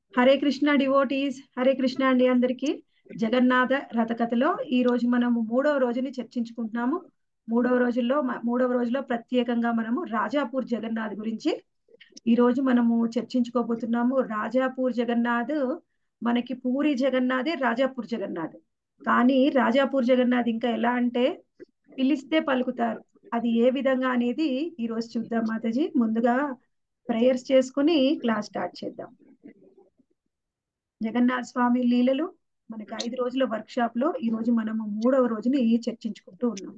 Hare Krishna devotees Hare Krishna అండి అందరికీ జగన్నాథ రథకథలో ఈ రోజు మనము మూడవ రోజుని చర్చించుకుంటున్నాము మూడవ రోజుల్లో మ- మూడవ రోజులో ప్రత్యేకంగా మనము రాజాపూర్ జగన్నాథ్ గురించి ఈ రోజు మనము చర్చించుకోబోతున్నాము రాజాపూర్ జగన్నాథ్ మనకి పూరి జగన్నాథే రాజాపూర్ జగన్నాథ్ కానీ రాజాపూర్ జగన్నాథ్ ఇంకా ఎలా అంటే పిలిస్తే పలుకుతారు అది ఏ విధంగా అనేది ఈ రోజు చూద్దాం మాతాజీ ముందుగా ప్రేయర్స్ చేసుకుని క్లాస్ స్టార్ట్ చేద్దాం జగన్నాథ స్వామి లీలలు మనకి ఐదు రోజుల వర్క్ షాప్ లో ఈ రోజు మనము మూడవ రోజుని చర్చించుకుంటూ ఉన్నాం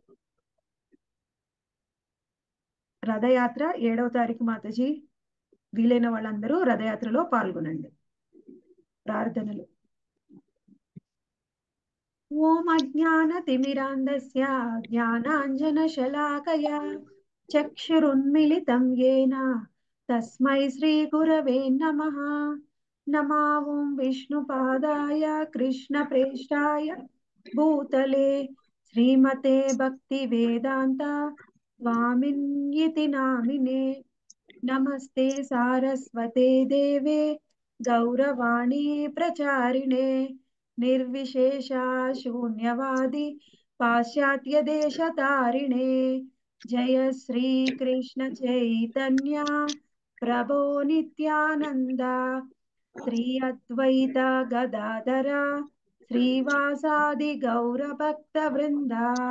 రథయాత్ర ఏడవ తారీఖు మాతాజీ వీలైన వాళ్ళందరూ రథయాత్రలో పాల్గొనండి ప్రార్థనలు ఓం అజ్ఞాన తిమిరాంధస్య జ్ఞానాంజన శలాకయా చక్షురున్మిళితం येन తస్మై శ్రీ గురవే నమః नमा ఓం విష్ణుపాదాయ కృష్ణ ప్రేష్టాయ భూతలే శ్రీమతే భక్తి వేదాంత స్వామిన్యితి నామినే నమస్తే సారస్వతే దేవే గౌరవాణి ప్రచారిణే నిర్విశేష శూన్యవాది పాశ్చాత్య దేశతారిణే జయ శ్రీ కృష్ణ చైతన్య ప్రభో నిత్యానంద శ్రీ అద్వైత గదాధర శ్రీవాసాది గౌర భక్త వృంద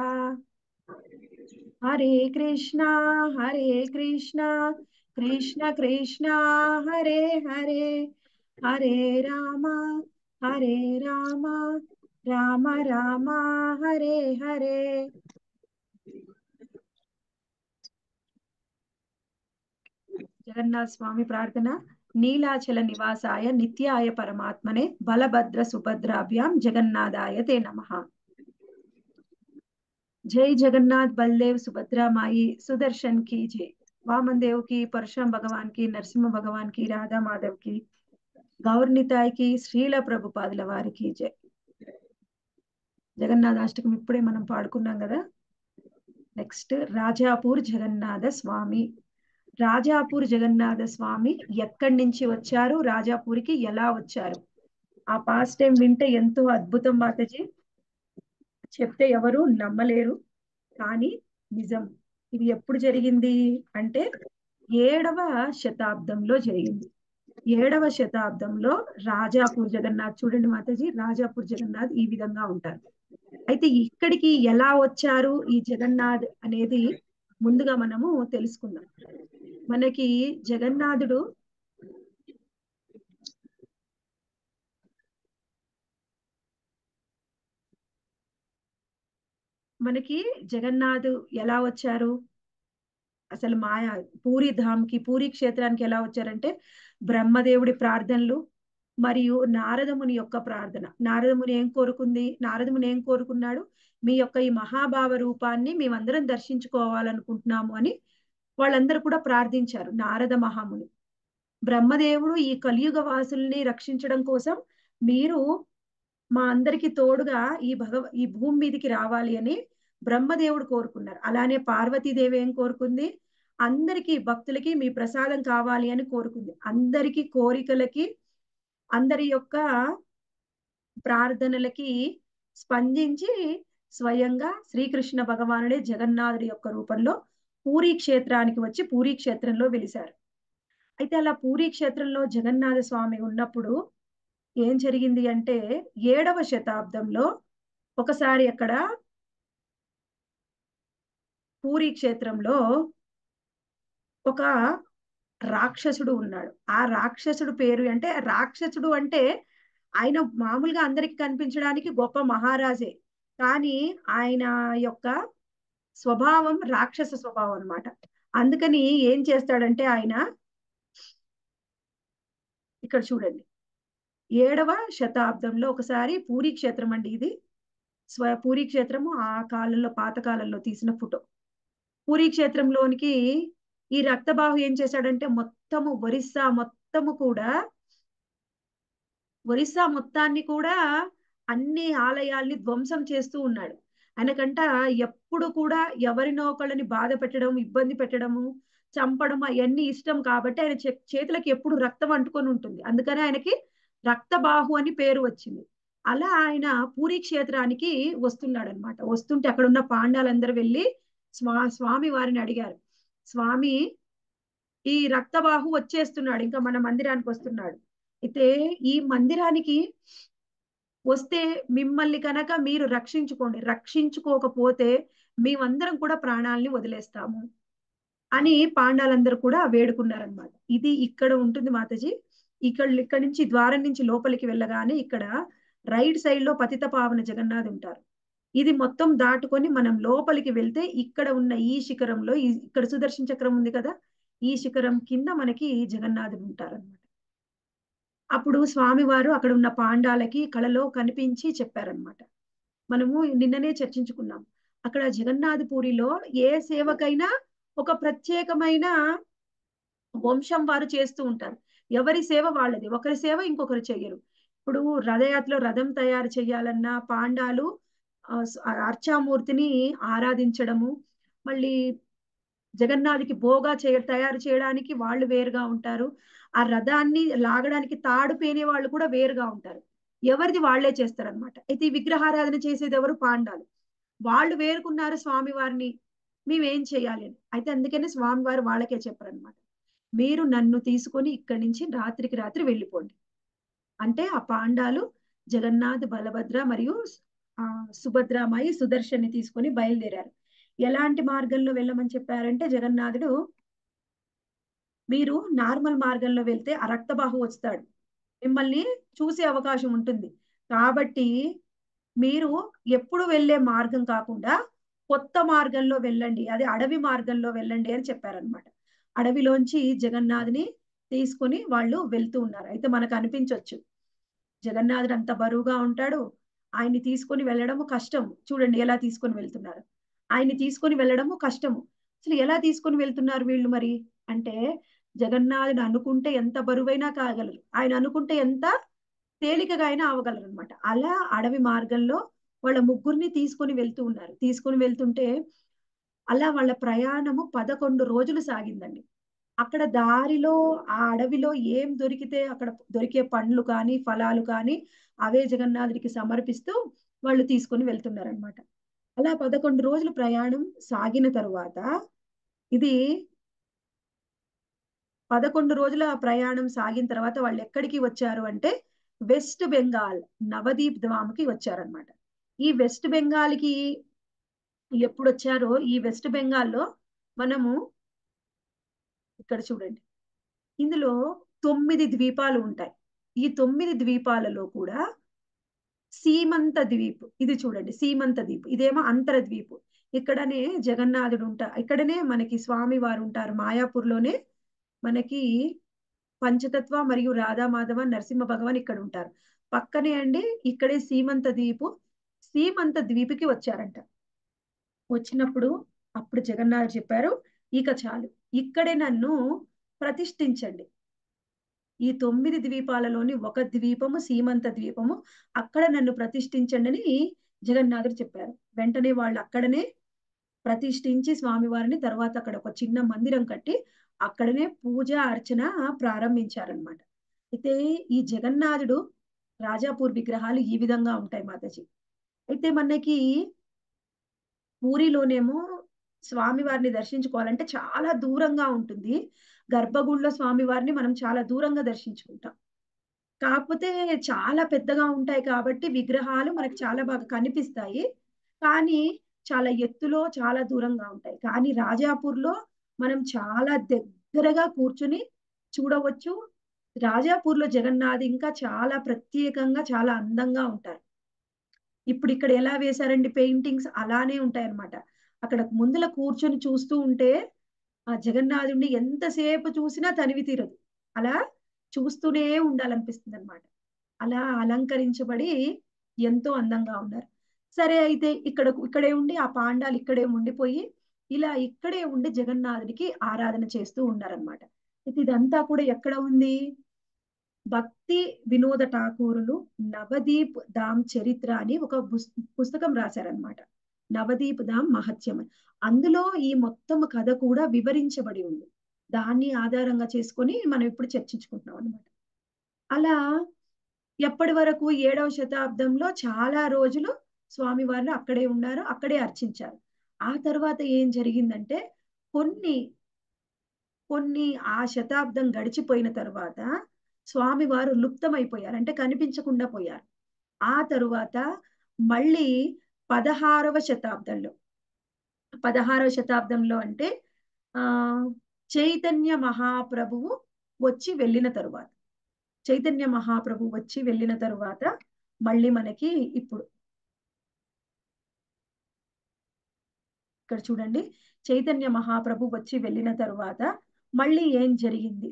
హరే కృష్ణ హరే కృష్ణ కృష్ణ కృష్ణ హరే హరే హరే రామ హరే రామ రామ రామ హరే హరే జగన్నాథ స్వామి ప్రార్థన నీలాచల నివాసాయ నిత్యాయ పరమాత్మనే బలభద్ర సుభద్రాభ్యాం జగన్నాథాయ తే నమః జై జగన్నాథ్ బల్దేవ్ సుభద్రా మాయి సుదర్శన్ की जय वामन देव की परशुराम भगवान की नरसिंह भगवान की राधा माधव की గౌర్నితాయ్ కి శ్రీల ప్రభుపాదుల వారికి జై జగన్నాథ అష్టకం ఇప్పుడే మనం పాడుకున్నాం కదా నెక్స్ట్ రాజాపూర్ జగన్నాథ స్వామి రాజాపూర్ జగన్నాథ స్వామి ఎక్కడి నుంచి వచ్చారు రాజాపూర్కి ఎలా వచ్చారు ఆ పాస్ట్ టైం వింటే ఎంతో అద్భుతం మాతజీ చెప్తే ఎవరు నమ్మలేరు కానీ నిజం ఇది ఎప్పుడు జరిగింది అంటే ఏడవ శతాబ్దంలో జరిగింది ఏడవ శతాబ్దంలో రాజాపూర్ జగన్నాథ్ చూడండి మాతాజీ రాజాపూర్ జగన్నాథ్ ఈ విధంగా ఉంటారు అయితే ఇక్కడికి ఎలా వచ్చారు ఈ జగన్నాథ్ అనేది ముందుగా మనము తెలుసుకుందాం మనకి జగన్నాథుడు మనకి జగన్నాథ్ ఎలా వచ్చారు అసలు మాయా పూరి ధామ్కి పూరి క్షేత్రానికి ఎలా వచ్చారంటే బ్రహ్మదేవుడి ప్రార్థనలు మరియు నారదముని యొక్క ప్రార్థన నారదముని ఏం కోరుకుంది నారదముని ఏం కోరుకున్నాడు మీ యొక్క ఈ మహాభావ రూపాన్ని మేమందరం దర్శించుకోవాలనుకుంటున్నాము అని వాళ్ళందరూ కూడా ప్రార్థించారు నారద మహాముని బ్రహ్మదేవుడు ఈ కలియుగ వాసుల్ని రక్షించడం కోసం మీరు మా అందరికి తోడుగా ఈ భగవ ఈ భూమి మీదకి రావాలి అని బ్రహ్మదేవుడు కోరుకున్నారు అలానే పార్వతీదేవి ఏం కోరుకుంది అందరికి భక్తులకి మీ ప్రసాదం కావాలి అని కోరుకుంది అందరికి కోరికలకి అందరి యొక్క ప్రార్థనలకి స్పందించి స్వయంగా శ్రీకృష్ణ భగవానుడే జగన్నాథుడి యొక్క రూపంలో పూరీ క్షేత్రానికి వచ్చి పూరీ క్షేత్రంలో వెలిశారు అయితే అలా పూరీ క్షేత్రంలో జగన్నాథ స్వామి ఉన్నప్పుడు ఏం జరిగింది అంటే ఏడవ శతాబ్దంలో ఒకసారి అక్కడ పూరీ క్షేత్రంలో ఒక రాక్షసుడు ఉన్నాడు ఆ రాక్షసుడు పేరు అంటే రాక్షసుడు అంటే ఆయన మామూలుగా అందరికి కనిపించడానికి గొప్ప మహారాజే కానీ ఆయన యొక్క స్వభావం రాక్షస స్వభావం అన్నమాట అందుకని ఏం చేస్తాడంటే ఆయన ఇక్కడ చూడండి ఏడవ శతాబ్దంలో ఒకసారి పూరీ క్షేత్రం అండి ఇది స్వ పూరీ క్షేత్రము ఆ కాలంలో పాత కాలంలో తీసిన ఫోటో పూరీ క్షేత్రంలోనికి ఈ రక్తబాహు ఏం చేశాడంటే మొత్తము ఒరిస్సా మొత్తము కూడా ఒరిస్సా మొత్తాన్ని కూడా అన్ని ఆలయాల్ని ధ్వంసం చేస్తూ ఉన్నాడు ఆయనకంట ఎప్పుడు కూడా ఎవరినో ఒకళ్ళని బాధ పెట్టడం ఇబ్బంది పెట్టడము చంపడం అవన్నీ ఇష్టం కాబట్టి ఆయన చే- చేతులకి ఎప్పుడు రక్తం అంటుకొని ఉంటుంది అందుకని ఆయనకి రక్తబాహు అని పేరు వచ్చింది అలా ఆయన పూరి క్షేత్రానికి వస్తున్నాడు అనమాట వస్తుంటే అక్కడ ఉన్న పాండాలందరూ వెళ్ళి స్వా స్వామి వారిని అడిగారు స్వామి ఈ రక్తబాహు వచ్చేస్తున్నాడు ఇంకా మన మందిరానికి వస్తున్నాడు అయితే ఈ మందిరానికి వస్తే మిమ్మల్ని కనుక మీరు రక్షించుకోండి రక్షించుకోకపోతే మేమందరం కూడా ప్రాణాలని వదిలేస్తాము అని పాండాలందరూ కూడా వేడుకున్నారనమాట ఇది ఇక్కడ ఉంటుంది మాతాజీ ఇక్కడ ఇక్కడ నుంచి ద్వారం నుంచి లోపలికి వెళ్ళగానే ఇక్కడ రైట్ సైడ్ లో పతిత పావన జగన్నాథ్ ఉంటారు ఇది మొత్తం దాటుకొని మనం లోపలికి వెళ్తే ఇక్కడ ఉన్న ఈ శిఖరంలో ఈ ఇక్కడ సుదర్శన చక్రం ఉంది కదా ఈ శిఖరం కింద మనకి జగన్నాథుడు ఉంటారన్నమాట అప్పుడు స్వామివారు అక్కడ ఉన్న పాండాలకి కళలో కనిపించి చెప్పారనమాట మనము నిన్ననే చర్చించుకున్నాం అక్కడ జగన్నాథపురిలో ఏ సేవకైనా ఒక ప్రత్యేకమైన వంశం వారు చేస్తూ ఉంటారు ఎవరి సేవ వాళ్ళది ఒకరి సేవ ఇంకొకరు చెయ్యరు ఇప్పుడు రథయాత్రలో రథం తయారు చేయాలన్నా పాండాలు ఆ, స- ఆ అర్చామూర్తిని ఆరాధించడము మళ్ళీ జగన్నాథుకి బోగా చేయ తయారు చేయడానికి వాళ్ళు వేరుగా ఉంటారు ఆ రథాన్ని లాగడానికి తాడు పేనే వాళ్ళు కూడా వేరుగా ఉంటారు ఎవరిది వాళ్ళే చేస్తారనమాట అయితే ఈ విగ్రహారాధన చేసేది ఎవరు పాండాలు వాళ్ళు వేరుకున్నారు స్వామివారిని మేమేం చేయాలి అని అయితే అందుకనే స్వామివారు వాళ్ళకే చెప్పారనమాట మీరు నన్ను తీసుకొని ఇక్కడి నుంచి రాత్రికి రాత్రి వెళ్ళిపోండి అంటే ఆ పాండాలు జగన్నాథ్ బలభద్ర మరియు ఆ సుభద్రామాయి సుదర్శన్ని తీసుకొని బయలుదేరారు ఎలాంటి మార్గంలో వెళ్ళమని చెప్పారంటే జగన్నాథుడు మీరు నార్మల్ మార్గంలో వెళ్తే ఆ రక్తబాహు వస్తాడు మిమ్మల్ని చూసే అవకాశం ఉంటుంది కాబట్టి మీరు ఎప్పుడు వెళ్ళే మార్గం కాకుండా కొత్త మార్గంలో వెళ్ళండి అది అడవి మార్గంలో వెళ్ళండి అని చెప్పారనమాట అడవిలోంచి జగన్నాథుని తీసుకొని వాళ్ళు వెళ్తూ ఉన్నారు అయితే మనకు అనిపించవచ్చు జగన్నాథుడు అంత బరువుగా ఉంటాడు ఆయన్ని తీసుకొని వెళ్ళడము కష్టం చూడండి ఎలా తీసుకొని వెళ్తున్నారు ఆయన్ని తీసుకొని వెళ్ళడము కష్టము అసలు ఎలా తీసుకొని వెళ్తున్నారు వీళ్ళు మరి అంటే జగన్నాథుడు అనుకుంటే ఎంత బరువైనా కాగలరు ఆయన అనుకుంటే ఎంత తేలికగా అయినా అవగలరు అనమాట అలా అడవి మార్గంలో వాళ్ళ ముగ్గురిని తీసుకొని వెళ్తూ ఉన్నారు తీసుకొని వెళ్తుంటే అలా వాళ్ళ ప్రయాణము పదకొండు రోజులు సాగిందండి అక్కడ దారిలో ఆ అడవిలో ఏం దొరికితే అక్కడ దొరికే పండ్లు కానీ ఫలాలు కానీ అవే జగన్నాథుడికి సమర్పిస్తూ వాళ్ళు తీసుకొని వెళ్తున్నారనమాట అలా పదకొండు రోజులు ప్రయాణం సాగిన తరువాత ఇది పదకొండు రోజుల ప్రయాణం సాగిన తర్వాత వాళ్ళు ఎక్కడికి వచ్చారు అంటే వెస్ట్ బెంగాల్ నవదీప్ ధామ్కి వచ్చారనమాట ఈ వెస్ట్ బెంగాల్కి ఎప్పుడు వచ్చారో ఈ వెస్ట్ బెంగాల్లో మనము ఇక్కడ చూడండి ఇందులో తొమ్మిది ద్వీపాలు ఉంటాయి ఈ తొమ్మిది ద్వీపాలలో కూడా సీమంత ద్వీప్ ఇది చూడండి సీమంత ద్వీప్ ఇదేమో అంతర ద్వీపు ఇక్కడనే జగన్నాథుడు ఉంటా ఇక్కడనే మనకి స్వామి వారు ఉంటారు మాయాపూర్లోనే మనకి పంచతత్వ మరియు రాధామాధవ నరసింహ భగవాన్ ఇక్కడ ఉంటారు పక్కనే అండి ఇక్కడే సీమంత ద్వీపు సీమంత ద్వీపుకి వచ్చారంట వచ్చినప్పుడు అప్పుడు జగన్నాథ్ చెప్పారు ఇక చాలు ఇక్కడే నన్ను ప్రతిష్ఠించండి ఈ తొమ్మిది ద్వీపాలలోని ఒక ద్వీపము సీమంత ద్వీపము అక్కడ నన్ను ప్రతిష్ఠించండి అని జగన్నాథుడు చెప్పారు వెంటనే వాళ్ళు అక్కడనే ప్రతిష్ఠించి స్వామివారిని తర్వాత అక్కడ ఒక చిన్న మందిరం కట్టి అక్కడనే పూజ అర్చన ప్రారంభించారనమాట అయితే ఈ జగన్నాథుడు రాజాపూర్ విగ్రహాలు ఈ విధంగా ఉంటాయి మాతాజీ అయితే మనకి పూరిలోనేమో స్వామివారిని దర్శించుకోవాలంటే చాలా దూరంగా ఉంటుంది గర్భగుడిలో స్వామివారిని మనం చాలా దూరంగా దర్శించుకుంటాం కాకపోతే చాలా పెద్దగా ఉంటాయి కాబట్టి విగ్రహాలు మనకు చాలా బాగా కనిపిస్తాయి కానీ చాలా ఎత్తులో చాలా దూరంగా ఉంటాయి కానీ రాజాపూర్లో మనం చాలా దగ్గరగా కూర్చుని చూడవచ్చు రాజాపూర్లో జగన్నాథ్ ఇంకా చాలా ప్రత్యేకంగా చాలా అందంగా ఉంటారు ఇప్పుడు ఇక్కడ ఎలా వేశారండి పెయింటింగ్స్ అలానే ఉంటాయి అన్నమాట అక్కడ ముందుల కూర్చొని చూస్తూ ఉంటే ఆ జగన్నాథుడిని ఎంతసేపు చూసినా తనివి తీరదు అలా చూస్తూనే ఉండాలనిపిస్తుంది అనమాట అలా అలంకరించబడి ఎంతో అందంగా ఉన్నారు సరే అయితే ఇక్కడ ఇక్కడే ఉండి ఆ పాండాలు ఇక్కడే ఉండిపోయి ఇలా ఇక్కడే ఉండి జగన్నాథుడికి ఆరాధన చేస్తూ ఉన్నారనమాట అయితే ఇదంతా కూడా ఎక్కడ ఉంది భక్తి వినోద ఠాకూరులు నవదీప్ ధామ్ చరిత్ర అని ఒక పుస్తకం రాశారనమాట నవదీప్ ధామ్ మహత్యం అందులో ఈ మొత్తం కథ కూడా వివరించబడి ఉంది దాన్ని ఆధారంగా చేసుకొని మనం ఇప్పుడు చర్చించుకుంటున్నాం అన్నమాట అలా ఎప్పటి వరకు ఏడవ శతాబ్దంలో చాలా రోజులు స్వామివారు అక్కడే ఉన్నారు అక్కడే అర్చించారు ఆ తర్వాత ఏం జరిగిందంటే కొన్ని కొన్ని ఆ శతాబ్దం గడిచిపోయిన తర్వాత స్వామివారు లుప్తమైపోయారు అంటే కనిపించకుండా పోయారు ఆ తరువాత మళ్ళీ పదహారవ శతాబ్దంలో పదహారవ శతాబ్దంలో అంటే ఆ చైతన్య మహాప్రభువు వచ్చి వెళ్ళిన తరువాత చైతన్య మహాప్రభు వచ్చి వెళ్ళిన తరువాత మళ్ళీ మనకి ఇప్పుడు ఇక్కడ చూడండి చైతన్య మహాప్రభు వచ్చి వెళ్ళిన తరువాత మళ్ళీ ఏం జరిగింది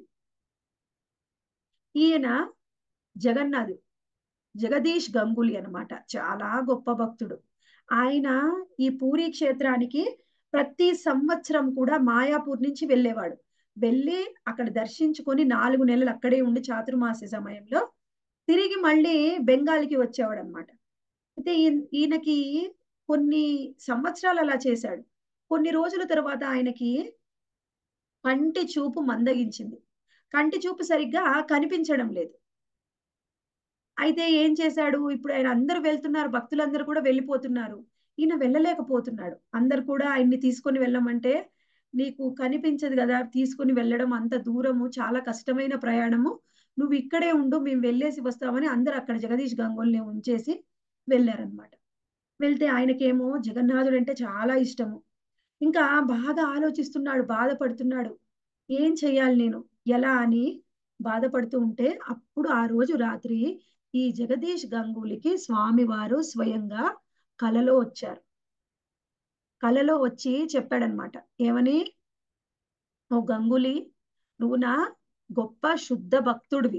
ఈయన జగన్నాథ్ జగదీష్ గంగులీ అన్నమాట చాలా గొప్ప భక్తుడు ఆయన ఈ పూరి క్షేత్రానికి ప్రతి సంవత్సరం కూడా మాయాపూర్ నుంచి వెళ్ళేవాడు వెళ్ళి అక్కడ దర్శించుకొని నాలుగు నెలలు అక్కడే ఉండి చాతుర్మాస సమయంలో తిరిగి మళ్ళీ బెంగాల్కి వచ్చేవాడు అనమాట అయితే ఈయన- ఈయనకి కొన్ని సంవత్సరాలు అలా చేశాడు కొన్ని రోజుల తర్వాత ఆయనకి కంటి చూపు మందగించింది కంటి చూపు సరిగ్గా కనిపించడం లేదు అయితే ఏం చేశాడు ఇప్పుడు ఆయన అందరూ వెళ్తున్నారు భక్తులందరూ కూడా వెళ్ళిపోతున్నారు ఈయన వెళ్ళలేకపోతున్నాడు అందరు కూడా ఆయన్ని తీసుకొని వెళ్ళమంటే నీకు కనిపించదు కదా తీసుకొని వెళ్ళడం అంత దూరము చాలా కష్టమైన ప్రయాణము నువ్వు ఇక్కడే ఉండు మేము వెళ్ళేసి వస్తామని అందరు అక్కడ జగదీష్ గంగోల్ని ఉంచేసి వెళ్ళారనమాట వెళ్తే ఆయనకేమో జగన్నాథుడు అంటే చాలా ఇష్టము ఇంకా బాగా ఆలోచిస్తున్నాడు బాధపడుతున్నాడు ఏం చెయ్యాలి నేను ఎలా అని బాధపడుతూ ఉంటే అప్పుడు ఆ రోజు రాత్రి ఈ జగదీష్ గంగూలీకి స్వామివారు స్వయంగా కలలో వచ్చారు కలలో వచ్చి చెప్పాడనమాట ఏమని ఓ గంగులీ నువ్వు నా గొప్ప శుద్ధ భక్తుడివి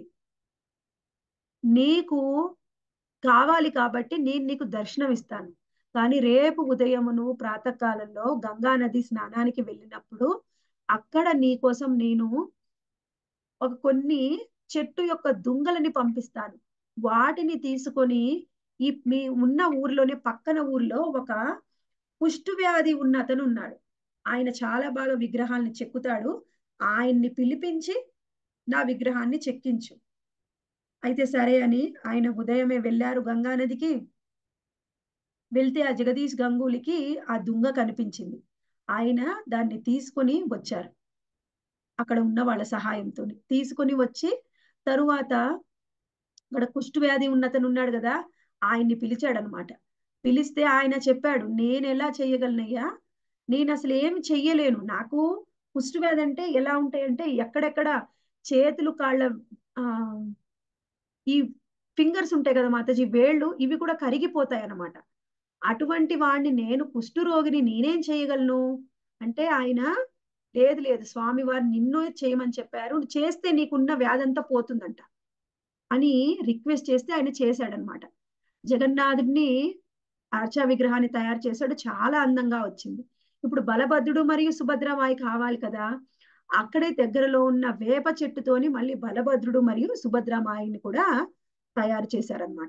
నీకు కావాలి కాబట్టి నేను నీకు దర్శనం ఇస్తాను కానీ రేపు ఉదయం నువ్వు ప్రాతకాలంలో గంగా నది స్నానానికి వెళ్ళినప్పుడు అక్కడ నీ కోసం నేను ఒక కొన్ని చెట్టు యొక్క దుంగలని పంపిస్తాను వాటిని తీసుకొని ఈ మీ ఉన్న ఊర్లోనే పక్కన ఊర్లో ఒక కుష్టు వ్యాధి ఉన్న అతను ఉన్నాడు ఆయన చాలా బాగా విగ్రహాల్ని చెక్కుతాడు ఆయన్ని పిలిపించి నా విగ్రహాన్ని చెక్కించు అయితే సరే అని ఆయన ఉదయమే వెళ్ళారు గంగా నదికి వెళ్తే ఆ జగదీష్ గంగూలీకి ఆ దుంగ కనిపించింది ఆయన దాన్ని తీసుకొని వచ్చారు అక్కడ ఉన్న వాళ్ళ సహాయంతో తీసుకొని వచ్చి తరువాత అక్కడ కుష్టు వ్యాధి ఉన్నతను ఉన్నాడు కదా ఆయన్ని పిలిచాడనమాట పిలిస్తే ఆయన చెప్పాడు నేను ఎలా చెయ్యగలనయ్యా నేను అసలు ఏమి చెయ్యలేను నాకు కుష్టు వ్యాధి అంటే ఎలా ఉంటాయంటే ఎక్కడెక్కడ చేతులు కాళ్ళ ఆ ఈ ఫింగర్స్ ఉంటాయి కదా మాతాజీ వేళ్ళు ఇవి కూడా కరిగిపోతాయి అన్నమాట అటువంటి వాడిని నేను కుష్టు రోగిని నేనేం చేయగలను అంటే ఆయన లేదు లేదు స్వామివారు నిన్ను చేయమని చెప్పారు చేస్తే నీకున్న వ్యాధంతా పోతుందంట అని రిక్వెస్ట్ చేస్తే ఆయన చేశాడనమాట జగన్నాథుడిని ఆర్చా విగ్రహాన్ని తయారు చేశాడు చాలా అందంగా వచ్చింది ఇప్పుడు బలభద్రుడు మరియు సుభద్రమాయి కావాలి కదా అక్కడే దగ్గరలో ఉన్న వేప చెట్టుతోని మళ్ళీ బలభద్రుడు మరియు సుభద్రమాయిని కూడా తయారు చేశారనమాట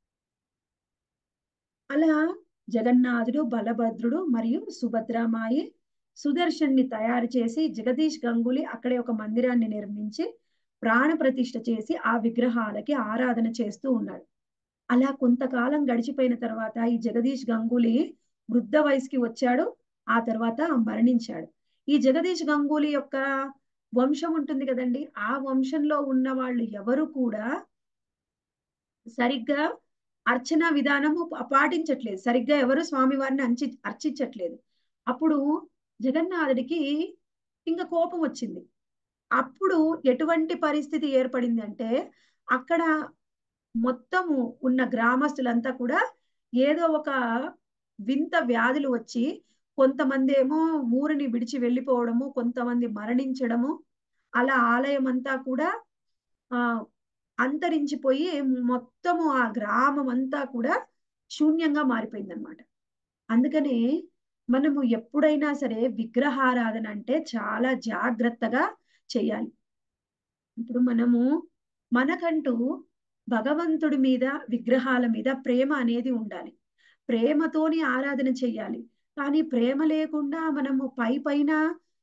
అలా జగన్నాథుడు బలభద్రుడు మరియు సుభద్రమాయి సుదర్శన్ని తయారు చేసి జగదీష్ గంగూలీ అక్కడే ఒక మందిరాన్ని నిర్మించి ప్రాణ ప్రతిష్ఠ చేసి ఆ విగ్రహాలకి ఆరాధన చేస్తూ ఉన్నాడు అలా కొంతకాలం గడిచిపోయిన తర్వాత ఈ జగదీష్ గంగూలీ వృద్ధ వయసుకి వచ్చాడు ఆ తర్వాత మరణించాడు ఈ జగదీష్ గంగూలీ యొక్క వంశం ఉంటుంది కదండి ఆ వంశంలో ఉన్న వాళ్ళు ఎవరు కూడా సరిగ్గా అర్చన విధానము పాటించట్లేదు సరిగ్గా ఎవరు స్వామివారిని అంచి అర్చించట్లేదు అప్పుడు జగన్నాథుడికి ఇంకా కోపం వచ్చింది అప్పుడు ఎటువంటి పరిస్థితి ఏర్పడింది అంటే అక్కడ మొత్తము ఉన్న గ్రామస్తులంతా కూడా ఏదో ఒక వింత వ్యాధులు వచ్చి కొంతమంది ఏమో ఊరిని విడిచి వెళ్ళిపోవడము కొంతమంది మరణించడము అలా ఆలయం అంతా కూడా ఆ అంతరించిపోయి మొత్తము ఆ గ్రామం అంతా కూడా శూన్యంగా మారిపోయింది అనమాట అందుకని మనము ఎప్పుడైనా సరే విగ్రహారాధన అంటే చాలా జాగ్రత్తగా చేయాలి ఇప్పుడు మనము మనకంటూ భగవంతుడి మీద విగ్రహాల మీద ప్రేమ అనేది ఉండాలి ప్రేమతోని ఆరాధన చెయ్యాలి కానీ ప్రేమ లేకుండా మనము పై పైన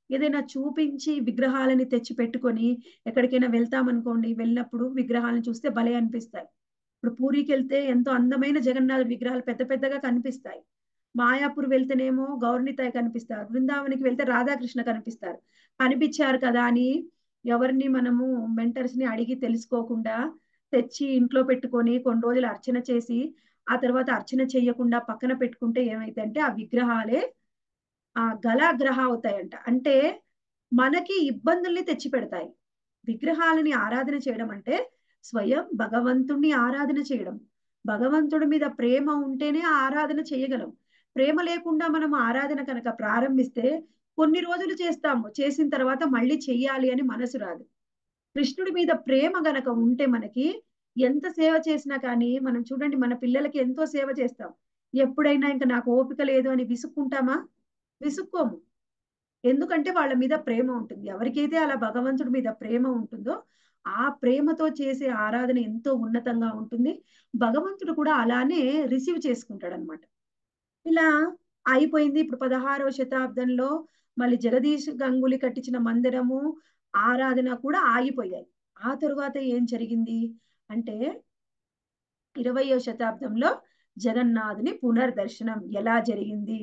ఏదైనా చూపించి విగ్రహాలని తెచ్చి పెట్టుకొని ఎక్కడికైనా వెళ్తామనుకోండి వెళ్ళినప్పుడు విగ్రహాలను చూస్తే భలే అనిపిస్తాయి ఇప్పుడు పూరికి వెళ్తే ఎంతో అందమైన జగన్నాథ విగ్రహాలు పెద్ద పెద్దగా కనిపిస్తాయి మాయాపూర్ వెళ్తేనేమో గౌరనితాయి కనిపిస్తారు బృందావనికి వెళ్తే రాధాకృష్ణ కనిపిస్తారు కనిపించారు కదా అని ఎవరిని మనము మెంటర్స్ ని అడిగి తెలుసుకోకుండా తెచ్చి ఇంట్లో పెట్టుకొని కొన్ని రోజులు అర్చన చేసి ఆ తర్వాత అర్చన చేయకుండా పక్కన పెట్టుకుంటే ఏమైందంటే ఆ విగ్రహాలే ఆ గలాగ్రహ అవుతాయంట అంటే మనకి ఇబ్బందుల్ని తెచ్చి పెడతాయి విగ్రహాలని ఆరాధన చేయడం అంటే స్వయం భగవంతుణ్ణి ఆరాధన చేయడం భగవంతుడి మీద ప్రేమ ఉంటేనే ఆరాధన చేయగలం ప్రేమ లేకుండా మనం ఆరాధన కనుక ప్రారంభిస్తే కొన్ని రోజులు చేస్తాము చేసిన తర్వాత మళ్ళీ చెయ్యాలి అని మనసు రాదు కృష్ణుడి మీద ప్రేమ గనక ఉంటే మనకి ఎంత సేవ చేసినా కానీ మనం చూడండి మన పిల్లలకి ఎంతో సేవ చేస్తాం ఎప్పుడైనా ఇంకా నాకు ఓపిక లేదు అని విసుక్కుంటామా విసుక్కోము ఎందుకంటే వాళ్ళ మీద ప్రేమ ఉంటుంది ఎవరికైతే అలా భగవంతుడి మీద ప్రేమ ఉంటుందో ఆ ప్రేమతో చేసే ఆరాధన ఎంతో ఉన్నతంగా ఉంటుంది భగవంతుడు కూడా అలానే రిసీవ్ చేసుకుంటాడు అనమాట ఇలా అయిపోయింది ఇప్పుడు పదహారవ శతాబ్దంలో మళ్ళీ జగదీష్ గంగులీ కట్టించిన మందిరము ఆరాధన కూడా ఆగిపోయాయి ఆ తరువాత ఏం జరిగింది అంటే ఇరవయో శతాబ్దంలో జగన్నాథుని పునర్దర్శనం ఎలా జరిగింది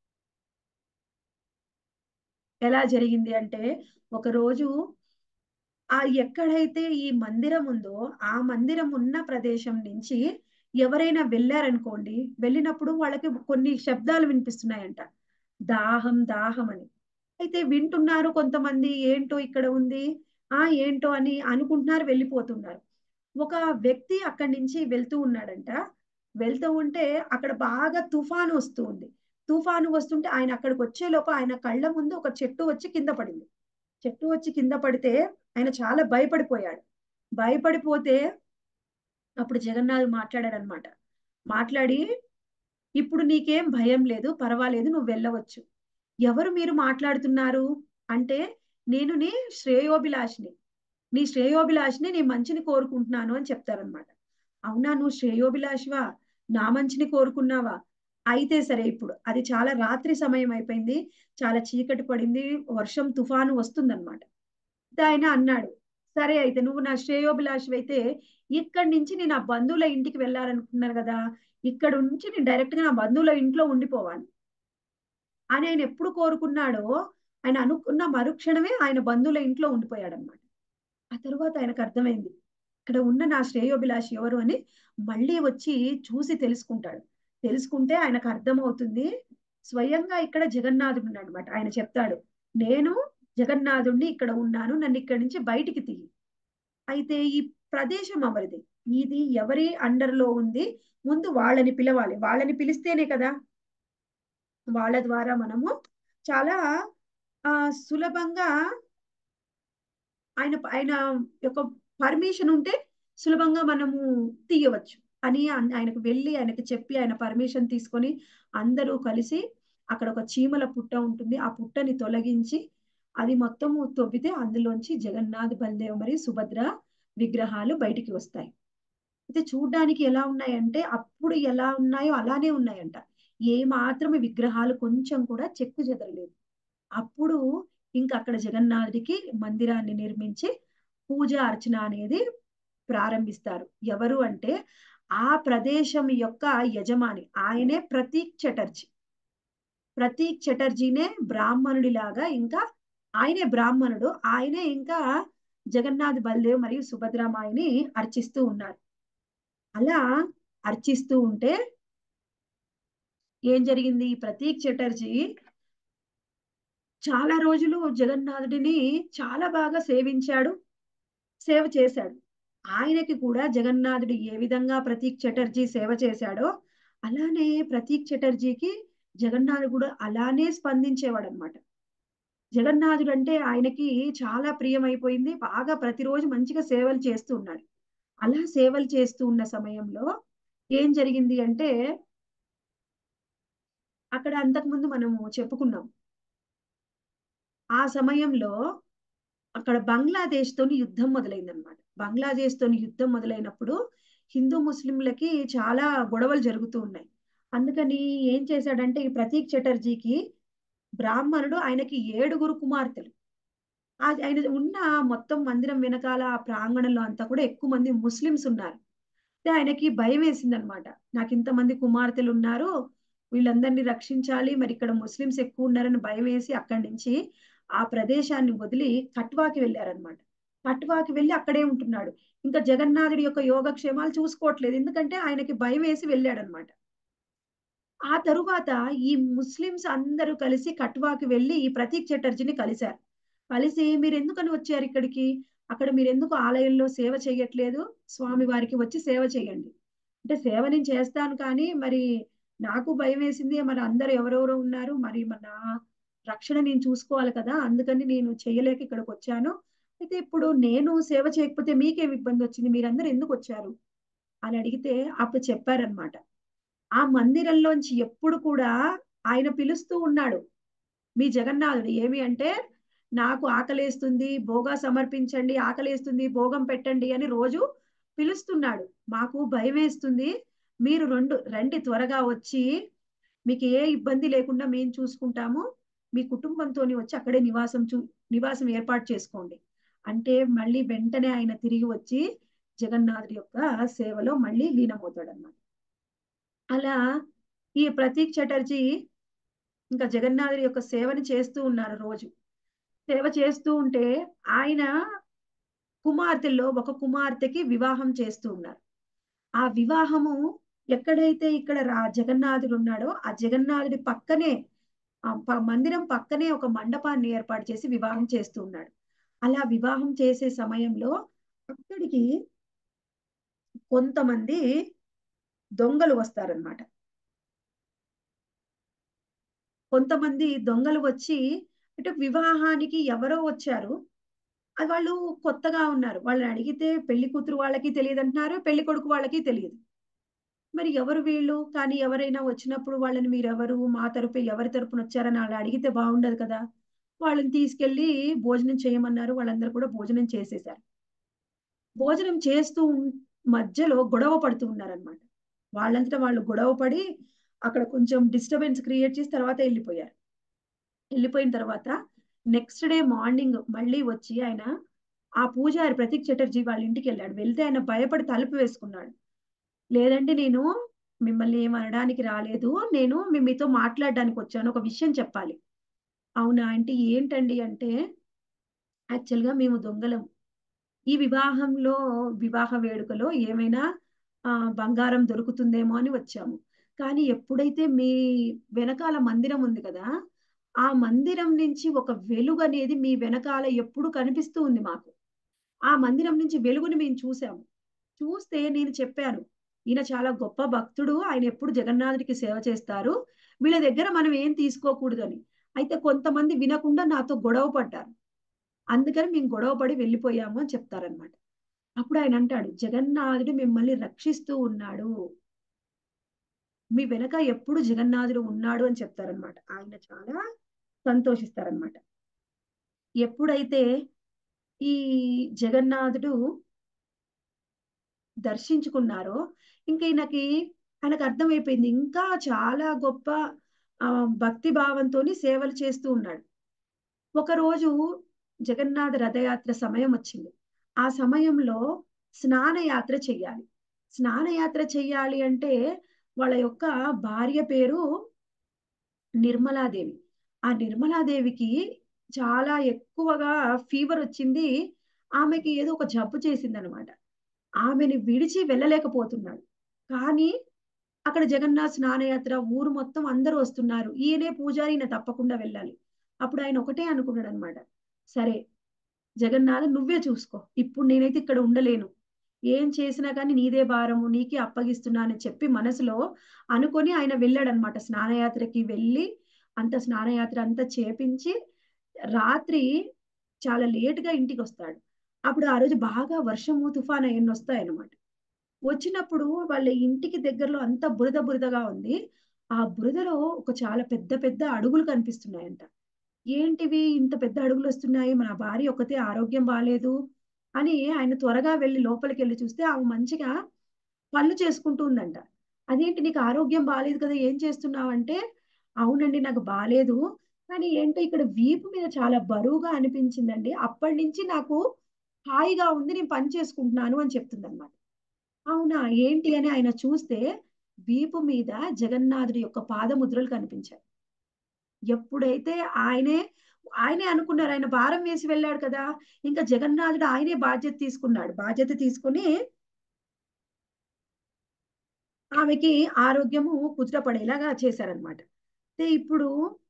ఎలా జరిగింది అంటే ఒకరోజు ఆ ఎక్కడైతే ఈ మందిరం ఉందో ఆ మందిరం ఉన్న ప్రదేశం నుంచి ఎవరైనా వెళ్ళారనుకోండి వెళ్ళినప్పుడు వాళ్ళకి కొన్ని శబ్దాలు వినిపిస్తున్నాయంట దాహం దాహం అని అయితే వింటున్నారు కొంతమంది ఏంటో ఇక్కడ ఉంది ఆ ఏంటో అని అనుకుంటున్నారు వెళ్ళిపోతున్నారు ఒక వ్యక్తి అక్కడి నుంచి వెళ్తూ ఉన్నాడంట వెళ్తూ ఉంటే అక్కడ బాగా తుఫాను వస్తూ ఉంది తుఫాను వస్తుంటే ఆయన అక్కడికి వచ్చేలోపు ఆయన కళ్ళ ముందు ఒక చెట్టు వచ్చి కింద పడింది చెట్టు వచ్చి కింద పడితే ఆయన చాలా భయపడిపోయాడు భయపడిపోతే అప్పుడు జగన్నాథ్ మాట్లాడాడు అనమాట మాట్లాడి ఇప్పుడు నీకేం భయం లేదు పర్వాలేదు నువ్వు వెళ్ళవచ్చు ఎవరు మీరు మాట్లాడుతున్నారు అంటే నేను నీ శ్రేయోభిలాషిని నీ శ్రేయోభిలాషిని నీ మంచిని కోరుకుంటున్నాను అని చెప్తారనమాట అవునా నువ్వు శ్రేయోభిలాషివా నా మంచిని కోరుకున్నావా అయితే సరే ఇప్పుడు అది చాలా రాత్రి సమయం అయిపోయింది చాలా చీకటి పడింది వర్షం తుఫాను వస్తుందన్నమాట ఆయన అన్నాడు సరే అయితే నువ్వు నా శ్రేయోభిలాషి అయితే ఇక్కడి నుంచి నేను నా బంధువుల ఇంటికి వెళ్ళాలనుకున్నాను కదా ఇక్కడ నుంచి నేను డైరెక్ట్ గా నా బంధువుల ఇంట్లో ఉండిపోవాలి అని ఆయన ఎప్పుడు కోరుకున్నాడో ఆయన అనుకున్న మరుక్షణమే ఆయన బంధువుల ఇంట్లో ఉండిపోయాడు అనమాట ఆ తరువాత ఆయనకు అర్థమైంది ఇక్కడ ఉన్న నా శ్రేయోభిలాషి ఎవరు అని మళ్ళీ వచ్చి చూసి తెలుసుకుంటాడు తెలుసుకుంటే ఆయనకు అర్థమవుతుంది స్వయంగా ఇక్కడ జగన్నాథుడు అనమాట ఆయన చెప్తాడు నేను జగన్నాథుడిని ఇక్కడ ఉన్నాను నన్ను ఇక్కడి నుంచి బయటికి తీయి అయితే ఈ ప్రదేశం ఎవరిది ఇది ఎవరి అండర్ లో ఉంది ముందు వాళ్ళని పిలవాలి వాళ్ళని పిలిస్తేనే కదా వాళ్ళ ద్వారా మనము చాలా ఆ సులభంగా ఆయన ఆయన యొక్క పర్మిషన్ ఉంటే సులభంగా మనము తీయవచ్చు అని ఆయనకు వెళ్ళి ఆయనకు చెప్పి ఆయన పర్మిషన్ తీసుకొని అందరూ కలిసి అక్కడ ఒక చీమల పుట్ట ఉంటుంది ఆ పుట్టని తొలగించి అది మొత్తము తవ్వితే అందులోంచి జగన్నాథ్ బలదేవ్ మరియు సుభద్ర విగ్రహాలు బయటికి వస్తాయి అయితే చూడ్డానికి ఎలా ఉన్నాయంటే అప్పుడు ఎలా ఉన్నాయో అలానే ఉన్నాయంట ఏ మాత్రమే విగ్రహాలు కొంచెం కూడా చెక్కు చెదరలేదు అప్పుడు ఇంకా అక్కడ జగన్నాథుడికి మందిరాన్ని నిర్మించి పూజ అర్చన అనేది ప్రారంభిస్తారు ఎవరు అంటే ఆ ప్రదేశం యొక్క యజమాని ఆయనే ప్రతీక్ చటర్జీ ప్రతీక్ చటర్జీనే బ్రాహ్మణుడిలాగా ఇంకా ఆయనే బ్రాహ్మణుడు ఆయనే ఇంకా జగన్నాథ్ బల్దేవ్ మరియు సుభద్రామాయిని అర్చిస్తూ ఉన్నారు అలా అర్చిస్తూ ఉంటే ఏం జరిగింది ప్రతీక్ చటర్జీ చాలా రోజులు జగన్నాథుడిని చాలా బాగా సేవించాడు సేవ చేశాడు ఆయనకి కూడా జగన్నాథుడు ఏ విధంగా ప్రతీక్ చటర్జీ సేవ చేశాడో అలానే ప్రతీక్ చటర్జీకి జగన్నాథుడు కూడా అలానే స్పందించేవాడు అనమాట జగన్నాథుడు అంటే ఆయనకి చాలా ప్రియమైపోయింది బాగా ప్రతిరోజు మంచిగా సేవలు చేస్తూ ఉన్నాడు అలా సేవలు చేస్తూ ఉన్న సమయంలో ఏం జరిగింది అంటే అక్కడ అంతకుముందు మనము చెప్పుకున్నాం ఆ సమయంలో అక్కడ బంగ్లాదేశ్ తోని యుద్ధం మొదలైందనమాట బంగ్లాదేశ్ తోని యుద్ధం మొదలైనప్పుడు హిందూ ముస్లింలకి చాలా గొడవలు జరుగుతూ ఉన్నాయి అందుకని ఏం చేశాడంటే ఈ ప్రతీక్ చటర్జీకి బ్రాహ్మణుడు ఆయనకి ఏడుగురు కుమార్తెలు అది ఆయన ఉన్న మొత్తం మందిరం వెనకాల ఆ ప్రాంగణంలో అంతా కూడా ఎక్కువ మంది ముస్లిమ్స్ ఉన్నారు అయితే ఆయనకి భయం వేసిందనమాట నాకు ఇంతమంది కుమార్తెలు ఉన్నారు వీళ్ళందరినీ రక్షించాలి మరి ఇక్కడ ముస్లిమ్స్ ఎక్కువ ఉన్నారని భయం వేసి అక్కడి నుంచి ఆ ప్రదేశాన్ని వదిలి కట్వాకి వెళ్ళారనమాట కట్వాకి వెళ్ళి అక్కడే ఉంటున్నాడు ఇంకా జగన్నాథుడి యొక్క యోగక్షేమాలు చూసుకోవట్లేదు ఎందుకంటే ఆయనకి భయం వేసి వెళ్ళాడనమాట ఆ తరువాత ఈ ముస్లిమ్స్ అందరూ కలిసి కట్వాకి వెళ్ళి ఈ ప్రతీక్ చటర్జీని కలిశారు కలిసి మీరు ఎందుకని వచ్చారు ఇక్కడికి అక్కడ మీరు ఎందుకు ఆలయంలో సేవ చేయట్లేదు స్వామి వారికి వచ్చి సేవ చేయండి అంటే సేవ నేను చేస్తాను కానీ మరి నాకు భయం వేసింది మరి అందరు ఎవరెవరో ఉన్నారు మరి మన రక్షణ నేను చూసుకోవాలి కదా అందుకని నేను చేయలేక ఇక్కడికి వచ్చాను అయితే ఇప్పుడు నేను సేవ చేయకపోతే మీకేం ఇబ్బంది వచ్చింది మీరందరూ ఎందుకు వచ్చారు అని అడిగితే అప్పుడు చెప్పారనమాట ఆ మందిరంలోంచి ఎప్పుడు కూడా ఆయన పిలుస్తూ ఉన్నాడు మీ జగన్నాథుడు ఏమి అంటే నాకు ఆకలేస్తుంది భోగా సమర్పించండి ఆకలేస్తుంది భోగం పెట్టండి అని రోజు పిలుస్తున్నాడు మాకు భయం వేస్తుంది మీరు రెండు రండి త్వరగా వచ్చి మీకు ఏ ఇబ్బంది లేకుండా మేము చూసుకుంటాము మీ కుటుంబంతో వచ్చి అక్కడే నివాసం చూ నివాసం ఏర్పాటు చేసుకోండి అంటే మళ్ళీ వెంటనే ఆయన తిరిగి వచ్చి జగన్నాథుడి యొక్క సేవలో మళ్ళీ లీనమవుతాడు అనమాట అలా ఈ ప్రతీక్ చటర్జీ ఇంకా జగన్నాథుడి యొక్క సేవని చేస్తూ ఉన్నారు రోజు సేవ చేస్తూ ఉంటే ఆయన కుమార్తెల్లో ఒక కుమార్తెకి వివాహం చేస్తూ ఉన్నారు ఆ వివాహము ఎక్కడైతే ఇక్కడ రా జగన్నాథుడు ఉన్నాడో ఆ జగన్నాథుడి పక్కనే ఆ ప- మందిరం పక్కనే ఒక మండపాన్ని ఏర్పాటు చేసి వివాహం చేస్తూ ఉన్నాడు అలా వివాహం చేసే సమయంలో అక్కడికి కొంతమంది దొంగలు వస్తారనమాట కొంతమంది దొంగలు వచ్చి అంటే వివాహానికి ఎవరో వచ్చారు అది వాళ్ళు కొత్తగా ఉన్నారు వాళ్ళని అడిగితే పెళ్లి కూతురు వాళ్ళకి తెలియదు అంటున్నారు పెళ్లి కొడుకు వాళ్ళకి తెలియదు మరి ఎవరు వీళ్ళు కానీ ఎవరైనా వచ్చినప్పుడు వాళ్ళని మీరు ఎవరు మా తరపు ఎవరి తరపున వచ్చారని వాళ్ళు అడిగితే బాగుండదు కదా వాళ్ళని తీసుకెళ్లి భోజనం చేయమన్నారు వాళ్ళందరూ కూడా భోజనం చేసేశారు భోజనం చేస్తూ ఉన్- మధ్యలో గొడవ పడుతూ ఉన్నారనమాట వాళ్ళంతటా వాళ్ళు గొడవ పడి అక్కడ కొంచెం డిస్టర్బెన్స్ క్రియేట్ చేసి తర్వాత వెళ్ళిపోయారు వెళ్ళిపోయిన తర్వాత నెక్స్ట్ డే మార్నింగ్ మళ్ళీ వచ్చి ఆయన ఆ పూజారి ప్రతీక్ చటర్జీ వాళ్ళ ఇంటికి వెళ్ళాడు వెళ్తే ఆయన భయపడి తలుపు వేసుకున్నాడు లేదంటే నేను మిమ్మల్ని ఏం అనడానికి రాలేదు నేను మీ- మీతో మాట్లాడడానికి వచ్చాను ఒక విషయం చెప్పాలి అవునా అంటే ఏంటండి అంటే యాక్చువల్గా మేము దొంగలం ఈ వివాహంలో వివాహ వేడుకలో ఏమైనా ఆ, బంగారం దొరుకుతుందేమో అని వచ్చాము కానీ ఎప్పుడైతే మీ వెనకాల మందిరం ఉంది కదా ఆ మందిరం నుంచి ఒక వెలుగు అనేది మీ వెనకాల ఎప్పుడు కనిపిస్తూ ఉంది మాకు ఆ మందిరం నుంచి వెలుగుని మేము చూసాము చూస్తే నేను చెప్పాను ఈయన చాలా గొప్ప భక్తుడు ఆయన ఎప్పుడు జగన్నాథుడికి సేవ చేస్తారు వీళ్ళ దగ్గర మనం ఏం తీసుకోకూడదని అయితే కొంతమంది వినకుండా నాతో గొడవ పడ్డారు అందుకని మేము గొడవ పడి వెళ్ళిపోయాము అని చెప్తారనమాట అప్పుడు ఆయన అంటాడు జగన్నాథుడు మిమ్మల్ని రక్షిస్తూ ఉన్నాడు మీ వెనక ఎప్పుడు జగన్నాథుడు ఉన్నాడు అని చెప్తారనమాట ఆయన చాలా సంతోషిస్తారనమాట ఎప్పుడైతే ఈ జగన్నాథుడు దర్శించుకున్నారో ఇంకా ఈయనకి ఆయనకు అర్థమైపోయింది ఇంకా చాలా గొప్ప ఆ, భక్తి భావంతో సేవలు చేస్తూ ఉన్నాడు ఒకరోజు జగన్నాథ రథయాత్ర సమయం వచ్చింది ఆ సమయంలో స్నానయాత్ర చెయ్యాలి స్నానయాత్ర చెయ్యాలి అంటే వాళ్ళ యొక్క భార్య పేరు నిర్మలాదేవి ఆ నిర్మలాదేవికి చాలా ఎక్కువగా ఫీవర్ వచ్చింది ఆమెకి ఏదో ఒక జబ్బు చేసింది అనమాట ఆమెని విడిచి వెళ్ళలేకపోతున్నాడు కానీ అక్కడ జగన్నాథ్ స్నానయాత్ర ఊరు మొత్తం అందరూ వస్తున్నారు ఈయనే పూజారి ఈయన తప్పకుండా వెళ్ళాలి అప్పుడు ఆయన ఒకటే అనుకున్నాడు అనమాట సరే జగన్నాథ్ నువ్వే చూసుకో ఇప్పుడు నేనైతే ఇక్కడ ఉండలేను ఏం చేసినా కానీ నీదే భారము నీకే అప్పగిస్తున్నానని చెప్పి మనసులో అనుకొని ఆయన వెళ్ళాడనమాట స్నానయాత్రకి వెళ్ళి అంత స్నానయాత్ర అంతా చేపించి రాత్రి చాలా లేటుగా ఇంటికి వస్తాడు అప్పుడు ఆ రోజు బాగా వర్షము తుఫాన్ అవన్నీ వస్తాయన్నమాట వచ్చినప్పుడు వాళ్ళ ఇంటికి దగ్గరలో అంతా బురద బురదగా ఉంది ఆ బురదలో ఒక చాలా పెద్ద పెద్ద అడుగులు కనిపిస్తున్నాయంట ఏంటివి ఇంత పెద్ద అడుగులు వస్తున్నాయి మన భార్య ఒకతే ఆరోగ్యం బాగాలేదు అని ఆయన త్వరగా వెళ్ళి లోపలికి వెళ్ళి చూస్తే ఆమె మంచిగా పనులు చేసుకుంటూ ఉందంట అదేంటి నీకు ఆరోగ్యం బాగాలేదు కదా ఏం చేస్తున్నావు అంటే అవునండి నాకు బాగాలేదు కానీ ఏంటో ఇక్కడ వీపు మీద చాలా బరువుగా అనిపించిందండి. అప్పటినుంచి నాకు హాయిగా ఉంది. నేను పని చేసుకుంటున్నాను అని చెప్తుందనమాట. అవునా! ఏంటి అని ఆయన చూస్తే వీపు మీద జగన్నాథుడి యొక్క పాదముద్రలు కనిపించాయి. ఎప్పుడైతే ఆయనే ఆయనే అనుకున్నారు. ఆయన భారం వేసి వెళ్ళాడు కదా! ఇంకా జగన్నాథుడు ఆయనే బాధ్యత తీసుకున్నాడు. బాధ్యత తీసుకొని ఆమెకి ఆరోగ్యము కుదుటపడేలాగా చేశారనమాట. అయితే ఇప్పుడు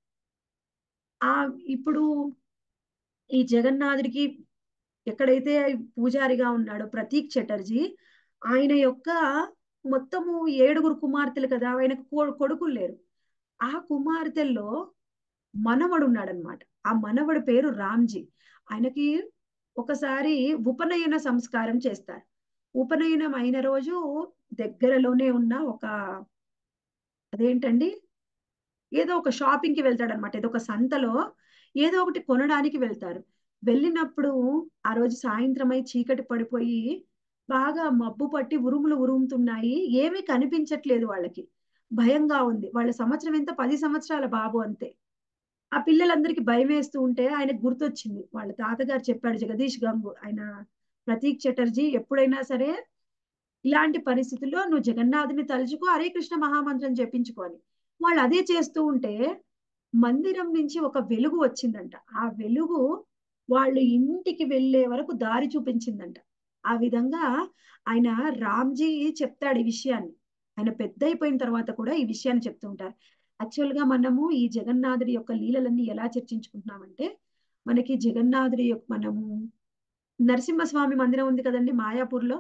ఆహ్, ఇప్పుడు ఈ జగన్నాథుడికి ఎక్కడైతే పూజారిగా ఉన్నాడో ప్రతీక్ చటర్జీ, ఆయన యొక్క మొత్తము ఏడుగురు కుమార్తెలు కదా! ఆయనకు కొ కొడుకులు లేరు. ఆ కుమార్తెల్లో మనవడున్నాడనమాట. ఆ మనవడి పేరు రామ్‌జీ. ఆయనకి ఒకసారి ఉపనయన సంస్కారం చేస్తారు. ఉపనయనం అయిన రోజు దగ్గరలోనే ఉన్న ఒక అదేంటండి? ఏదో ఒక షాపింగ్‌కి వెళ్తాడనమాట. ఏదో ఒక సంతలో ఏదో ఒకటి కొనడానికి వెళ్తారు. వెళ్ళినప్పుడు ఆ రోజు సాయంత్రమై చీకటి పడిపోయి బాగా మబ్బు పట్టి ఉరుములు ఉరుముతున్నాయి. ఏమీ కనిపించట్లేదు వాళ్ళకి. భయంగా ఉంది. వాళ్ళ సంవత్సరం ఎంత 10 సంవత్సరాల బాబు అంతే. ఆ పిల్లలందరికీ భయమేస్తూ ఉంటే ఆయనకు గుర్తొచ్చింది. వాళ్ళ తాతగారు చెప్పాడు జగదీష్ గంగు ఆయన ప్రతీక్ చటర్జీ ఎప్పుడైనా సరే ఇలాంటి పరిస్థితుల్లో నువ్వు జగన్నాథుని తలుచుకో హరే కృష్ణ మహామంత్రం జపించుకో అని. వాళ్ళు అదే చేస్తూ ఉంటే మందిరం నుంచి ఒక వెలుగు వచ్చిందంట. ఆ వెలుగు వాళ్ళు ఇంటికి వెళ్ళే వరకు దారి చూపించిందంట. ఆ విధంగా ఆయన రామ్‌జీ చెప్తాడు ఈ విషయాన్ని. ఆయన పెద్దయిపోయిన తర్వాత కూడా ఈ విషయాన్ని చెప్తూ ఉంటారు. యాక్చువల్‌గా మనము ఈ జగన్నాథుడి యొక్క లీలలన్నీ ఎలా చర్చించుకుంటున్నామంటే, మనకి జగన్నాథుడి యొక్క మనము నరసింహస్వామి మందిరం ఉంది కదండీ మాయాపూర్‌లో.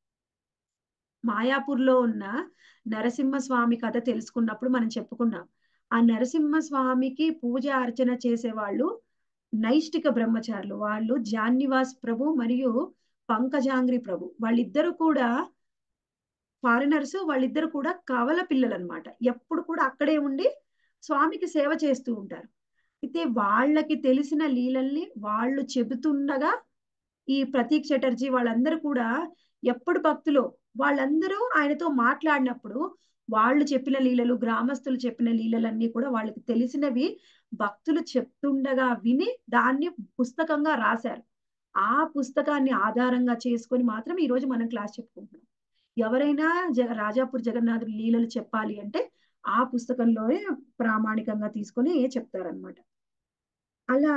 మాయాపూర్‌లో ఉన్న నరసింహస్వామి కథ తెలుసుకున్నప్పుడు మనం చెప్పుకున్నాం. ఆ నరసింహస్వామికి పూజ, అర్చన చేసేవాళ్ళు నైష్టిక బ్రహ్మచారులు. వాళ్ళు జాన్నివాస్ ప్రభు మరియు పంకజాంగ్రి ప్రభు. వాళ్ళిద్దరూ కూడా ఫారినర్స్. వాళ్ళిద్దరూ కూడా కవల పిల్లలనమాట. ఎప్పుడు కూడా అక్కడే ఉండి స్వామికి సేవ చేస్తూ ఉంటారు. అయితే వాళ్ళకి తెలిసిన లీలల్ని వాళ్ళు చెబుతుండగా ఈ ప్రతీక్ చటర్జీ వాళ్ళందరూ కూడా ఎప్పుడు భక్తులో వాళ్ళందరూ ఆయనతో మాట్లాడినప్పుడు వాళ్ళు చెప్పిన లీలలు, గ్రామస్తులు చెప్పిన లీలలన్నీ కూడా వాళ్ళకి తెలిసినవి భక్తులు చెప్తుండగా విని దాన్ని పుస్తకంగా రాశారు. ఆ పుస్తకాన్ని ఆధారంగా చేసుకొని మాత్రం ఈరోజు మనం క్లాస్ చెప్పుకుంటున్నాం. ఎవరైనా జ రాజాపూర్ జగన్నాథుడి లీలలు చెప్పాలి అంటే ఆ పుస్తకంలోనే ప్రామాణికంగా తీసుకొని చెప్తారనమాట. అలా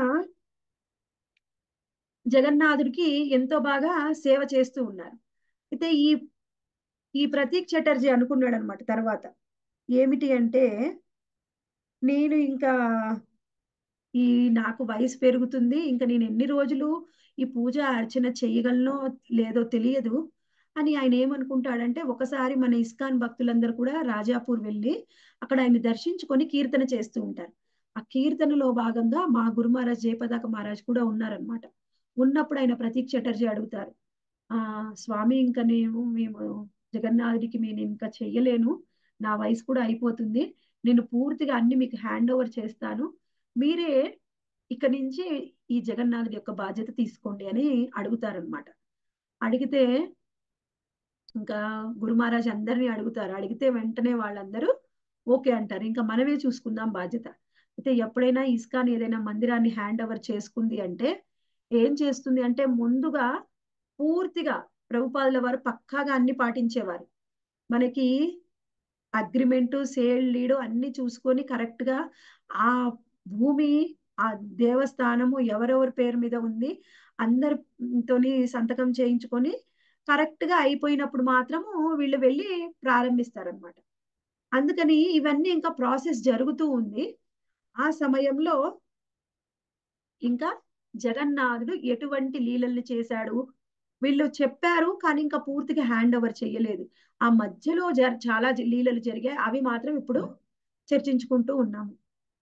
జగన్నాథుడికి ఎంతో బాగా సేవ చేస్తూ ఉన్నారు. అయితే ఈ ఈ ప్రతీక్ చటర్జీ అనుకున్నాడనమాట తర్వాత. ఏమిటి అంటే, నేను ఇంకా ఈ నాకు వయసు పెరుగుతుంది. ఇంక నేను ఎన్ని రోజులు ఈ పూజ, అర్చన చేయగలనో లేదో తెలియదు. అని ఆయన ఏమనుకుంటాడంటే, ఒకసారి మన ఇస్కాన్ భక్తులందరూ కూడా రాజాపూర్ వెళ్లి అక్కడ ఆయన్ని దర్శించుకొని కీర్తన చేస్తూ ఉంటారు. ఆ కీర్తనలో భాగంగా మా గురు మహారాజ్ జయపతాక మహారాజ్ కూడా ఉన్నారనమాట. ఉన్నప్పుడు ఆయన ప్రతీక్ చటర్జీ అడుగుతారు. ఆహ్, స్వామి ఇంక నేను మేము జగన్నాథుడికి నేనింక చెయ్యలేను. నా వయసు కూడా అయిపోతుంది. నేను పూర్తిగా అన్నీ మీకు హ్యాండ్ ఓవర్ చేస్తాను. మీరే ఇక నుంచి ఈ జగన్నాథుడి యొక్క బాధ్యత తీసుకోండి అని అడుగుతారనమాట. అడిగితే ఇంకా గురు మహారాజ్ అందరిని అడుగుతారు. అడిగితే వెంటనే వాళ్ళందరూ ఓకే అంటారు. ఇంక మనమే చూసుకుందాం బాధ్యత. అయితే ఎప్పుడైనా ఇస్కాన్ ఏదైనా మందిరాన్ని హ్యాండ్ ఓవర్ చేసుకుంది అంటే, ఏం చేస్తుంది అంటే ముందుగా పూర్తిగా ప్రభుపాదుల వారు పక్కాగా అన్ని పాటించేవారు. మనకి అగ్రీమెంటు, సేల్ డీడు అన్నీ చూసుకొని కరెక్ట్‌గా ఆ భూమి, ఆ దేవస్థానము ఎవరెవరి పేరు మీద ఉంది, అందరితోని సంతకం చేయించుకొని కరెక్ట్‌గా అయిపోయినప్పుడు మాత్రము వీళ్ళు వెళ్లి ప్రారంభిస్తారనమాట. అందుకని ఇవన్నీ ఇంకా ప్రాసెస్ జరుగుతూ ఉంది. ఆ సమయంలో ఇంకా జగన్నాథుడు ఎటువంటి లీలల్ని చేశాడు, వీళ్ళు చెప్పారు. కానీ ఇంకా పూర్తిగా హ్యాండ్ ఓవర్ చెయ్యలేదు. ఆ మధ్యలో జర్ చాలా జ లీలలు జరిగాయి. అవి మాత్రం ఇప్పుడు చర్చించుకుంటూ ఉన్నాము.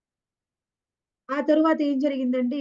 ఆ తరువాత ఏం జరిగిందండి